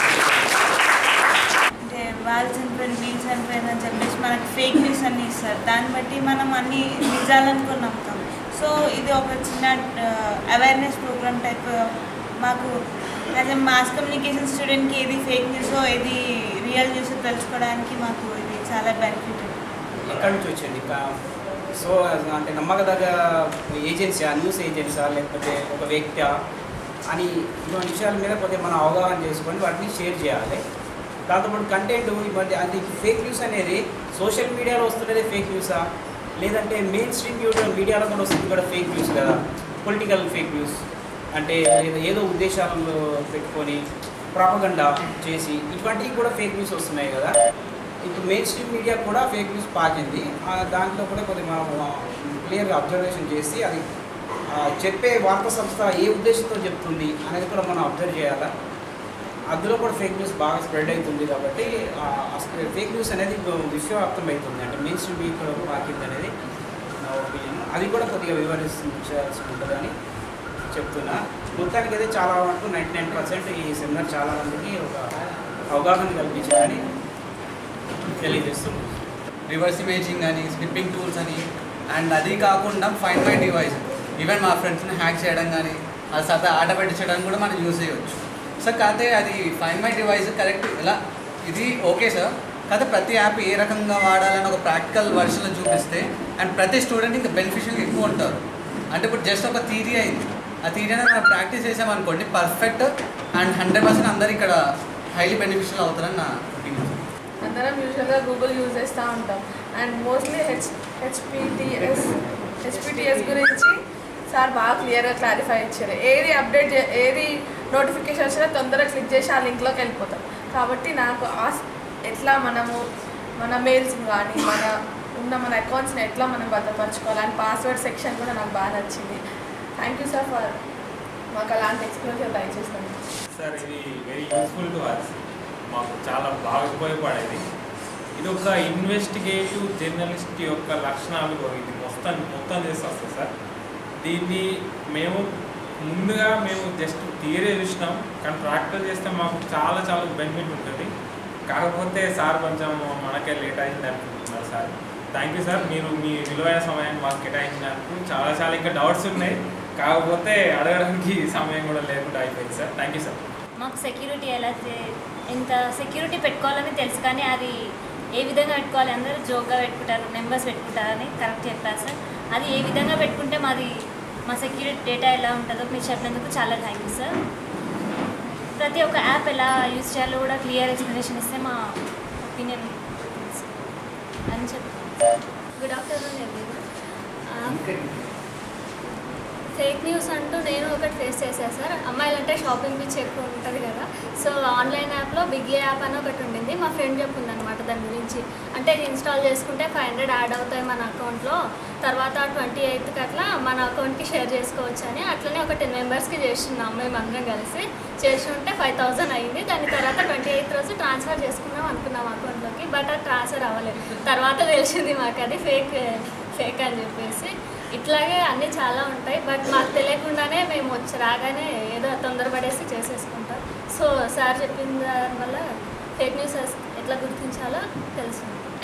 అంటే వాళ్ళు చనిపోయిన వీళ్ళు చనిపోయిన అని చెప్పేసి మనకి ఫేక్ న్యూస్ అన్ని ఇస్తారు దాన్ని బట్టి మనం అన్ని నిజాలనుకుని నమ్ముతాం సో ఇది ఒక చిన్న అవేర్నెస్ ప్రోగ్రామ్ టైప్ మాకు యాజ్ ఎ మాస్ కమ్యూనికేషన్ స్టూడెంట్కి ఏది ఫేక్ న్యూస్ ఏది రియల్ న్యూస్ తెలుసుకోవడానికి మాకు ఇది చాలా బెనిఫిట్ ఎక్కడి నుంచి వచ్చింది కా- సో అంటే నమ్మకదగ్గ ఏజెన్సీ న్యూస్ ఏజెన్సా లేకపోతే ఒక వ్యక్తి అని ఇటువంటి విషయాల మీద కొద్దిగా మనం అవగాహన చేసుకొని వాటిని షేర్ చేయాలి దాంతోపాటు కంటెంట్ ఈ మధ్య అది ఫేక్ న్యూస్ అనేది సోషల్ మీడియాలో వస్తున్నదే ఫేక్ న్యూసా లేదంటే మెయిన్ స్ట్రీమ్ మీడియాలో కూడా వస్తుంది కూడా ఫేక్ న్యూస్ కదా పొలిటికల్ ఫేక్ న్యూస్ అంటే ఏదో- ఏదో ఉద్దేశాలను పెట్టుకొని ప్రాపగండా చేసి ఇటువంటివి కూడా ఫేక్ న్యూస్ వస్తున్నాయి కదా ఇప్పుడు మెయిన్ స్ట్రీమ్ మీడియా కూడా ఫేక్ న్యూస్ పాకింది ఆ దాంట్లో కూడా కొద్దిగా మనం క్లియర్గా అబ్జర్వేషన్ చేసి అది ఆ, చెప్పే వార్తా సంస్థ ఏ ఉద్దేశంతో చెప్తుంది అనేది కూడా మనం అబ్జర్వ్ చేయాలా అందులో కూడా ఫేక్ న్యూస్ బాగా స్ప్రెడ్ అవుతుంది కాబట్టి ఫేక్ న్యూస్ అనేది విశ్వవ్యాప్తం అవుతుంది అంటే మెయిన్ స్ట్రీమ్ మీడియా పాకింది అనేది నా ఒపీనియన్ అది కూడా కొద్దిగా వివరించాల్సి ఉంటుందని చెప్తున్నా మొత్తానికి అయితే చాలా వరకు నైంటీ నైన్ పర్సెంట్ ఈ సెమినార్ చాలా మందికి ఒక అవగాహన కల్పించిందని తెలియజేస్తున్నాను రివర్స్ ఇమేజింగ్ అని స్నిప్పింగ్ టూల్స్ అని అండ్ అది కాకుండా ఫైన్ మై డివైస్ ఈవెన్ మా ఫ్రెండ్స్ని హ్యాక్ చేయడం కానీ అది సరదా ఆట పెట్టించడానికి కూడా మనం యూజ్ చేయవచ్చు సార్ కాకపోతే అది ఫైన్ మై డివైస్ కరెక్ట్ ఇలా ఇది ఓకే సార్ కాకపోతే ప్రతి యాప్ ఏ రకంగా వాడాలని ఒక ప్రాక్టికల్ వర్షన్లో చూపిస్తే అండ్ ప్రతి స్టూడెంట్ ఇంకా బెనిఫిషియల్ ఎక్కువ ఉంటారు అంటే ఇప్పుడు జస్ట్ ఒక థీరీ అయింది ఆ థీరీ అనేది మనం ప్రాక్టీస్ చేసామనుకోండి పర్ఫెక్ట్ అండ్ హండ్రెడ్ పర్సెంట్ అందరు ఇక్కడ హైలీ బెనిఫిషియల్ అవుతారని నా ఒపీనియన్ అందరం యూజువల్గా గూగుల్ యూజ్ చేస్తూ ఉంటాం and mostly H HPTS HPTS గురించి సార్ బాగా క్లియర్గా క్లారిఫై ఇచ్చారు ఏది అప్డేట్ చే ఏది నోటిఫికేషన్ వచ్చినా తొందరగా క్లిక్ చేసి ఆ లింక్లోకి వెళ్ళిపోతాం కాబట్టి నాకు ఆ స్- ఎట్లా మనము మన మెయిల్స్ కానీ మన ఉన్న మన అకౌంట్స్ని ఎట్లా మనం భద్రపరచుకోవాలి అండ్ పాస్వర్డ్ సెక్షన్ కూడా నాకు బాగా నచ్చింది థ్యాంక్ యూ సార్ ఫర్ మాకు అలాంటి ఎక్స్ప్లెనేషన్ దయచేస్తాను సార్ ఇది వెరీ యూస్ఫుల్ టు అస్ మాకు చాలా బాగా ఉపయోగపడేది ఇది ఒక ఇన్వెస్టిగేటివ్ జర్నలిస్ట్ యొక్క లక్షణాలు ఇది మొత్తం మొత్తం చేసి వస్తుంది సార్ దీన్ని మేము ముందుగా మేము జస్ట్ థియరీ చూసినాం కానీ ప్రాక్టికల్ చేస్తే మాకు చాలా చాలా బెనిఫిట్ ఉంటుంది కాకపోతే సార్ కొంచెం మనకే లేట్ అయింది అనుకుంటున్నారు సార్ థ్యాంక్ యూ సార్ మీరు మీ విలువైన సమయాన్ని మాకు కేటాయించినందుకు చాలా చాలా ఇంకా డౌట్స్ ఉన్నాయి కాకపోతే అడగడానికి సమయం కూడా లేకుండా అయిపోయింది సార్ థ్యాంక్ యూ సార్ మాకు సెక్యూరిటీ ఎలా చే- ఎంత సెక్యూరిటీ పెట్టుకోవాలని తెలుసు కానీ అది ఏ విధంగా పెట్టుకోవాలి అందరూ జోక్గా పెట్టుకుంటారు నెంబర్స్ పెట్టుకుంటారని కరెక్ట్ చెప్పారు సార్ అది ఏ విధంగా పెట్టుకుంటే మాది మా సెక్యూరిటీ డేటా ఎలా ఉంటుందో మీరు చెప్పినందుకు చాలా థ్యాంక్ యూ సార్ ప్రతి ఒక్క యాప్ ఎలా యూజ్ చేయాలో కూడా క్లియర్ ఎక్స్ప్లెనేషన్ ఇస్తే మా ఒపీనియన్ అని చెప్తాను good afternoon everyone fake news అంటూ నేను ఒకటి ఫేస్ చేశాను సార్ అమ్మాయిలంటే షాపింగ్ పిచ్ ఎక్కువ ఉంటుంది కదా సో ఆన్లైన్ యాప్లో బిగ్ యాప్ అని ఒకటి ఉండింది మా ఫ్రెండ్ చెప్పింది అనమాట దాని గురించి అంటే ఇది ఇన్స్టాల్ చేసుకుంటే ఫైవ్ హండ్రెడ్ యాడ్ అవుతాయి మన అకౌంట్లో తర్వాత ట్వంటీ ఎయిత్కి అట్లా మన అకౌంట్కి షేర్ చేసుకోవచ్చు అని అట్లనే ఒక టెన్ మెంబర్స్కి చేస్తున్నాం మేము అందరం కలిసి చేసి ఉంటే ఫైవ్ థౌజండ్ అయింది దాని తర్వాత ట్వంటీ ఎయిత్ రోజు ట్రాన్స్ఫర్ చేసుకుందాం అనుకున్నాం అకౌంట్లోకి బట్ అది ట్రాన్స్ఫర్ అవ్వలేదు తర్వాత తెలిసింది మాకు అది ఫేక్ ఫేక్ అని చెప్పేసి ఇట్లాగే అన్నీ చాలా ఉంటాయి బట్ మాకు తెలియకుండానే మేము వచ్చి రాగానే ఏదో తొందరపడేసి చేసేసుకుంటాం సో సార్ చెప్పిన దాని వల్ల ఫేక్ న్యూస్ ఎట్లా గుర్తించాలో తెలుసు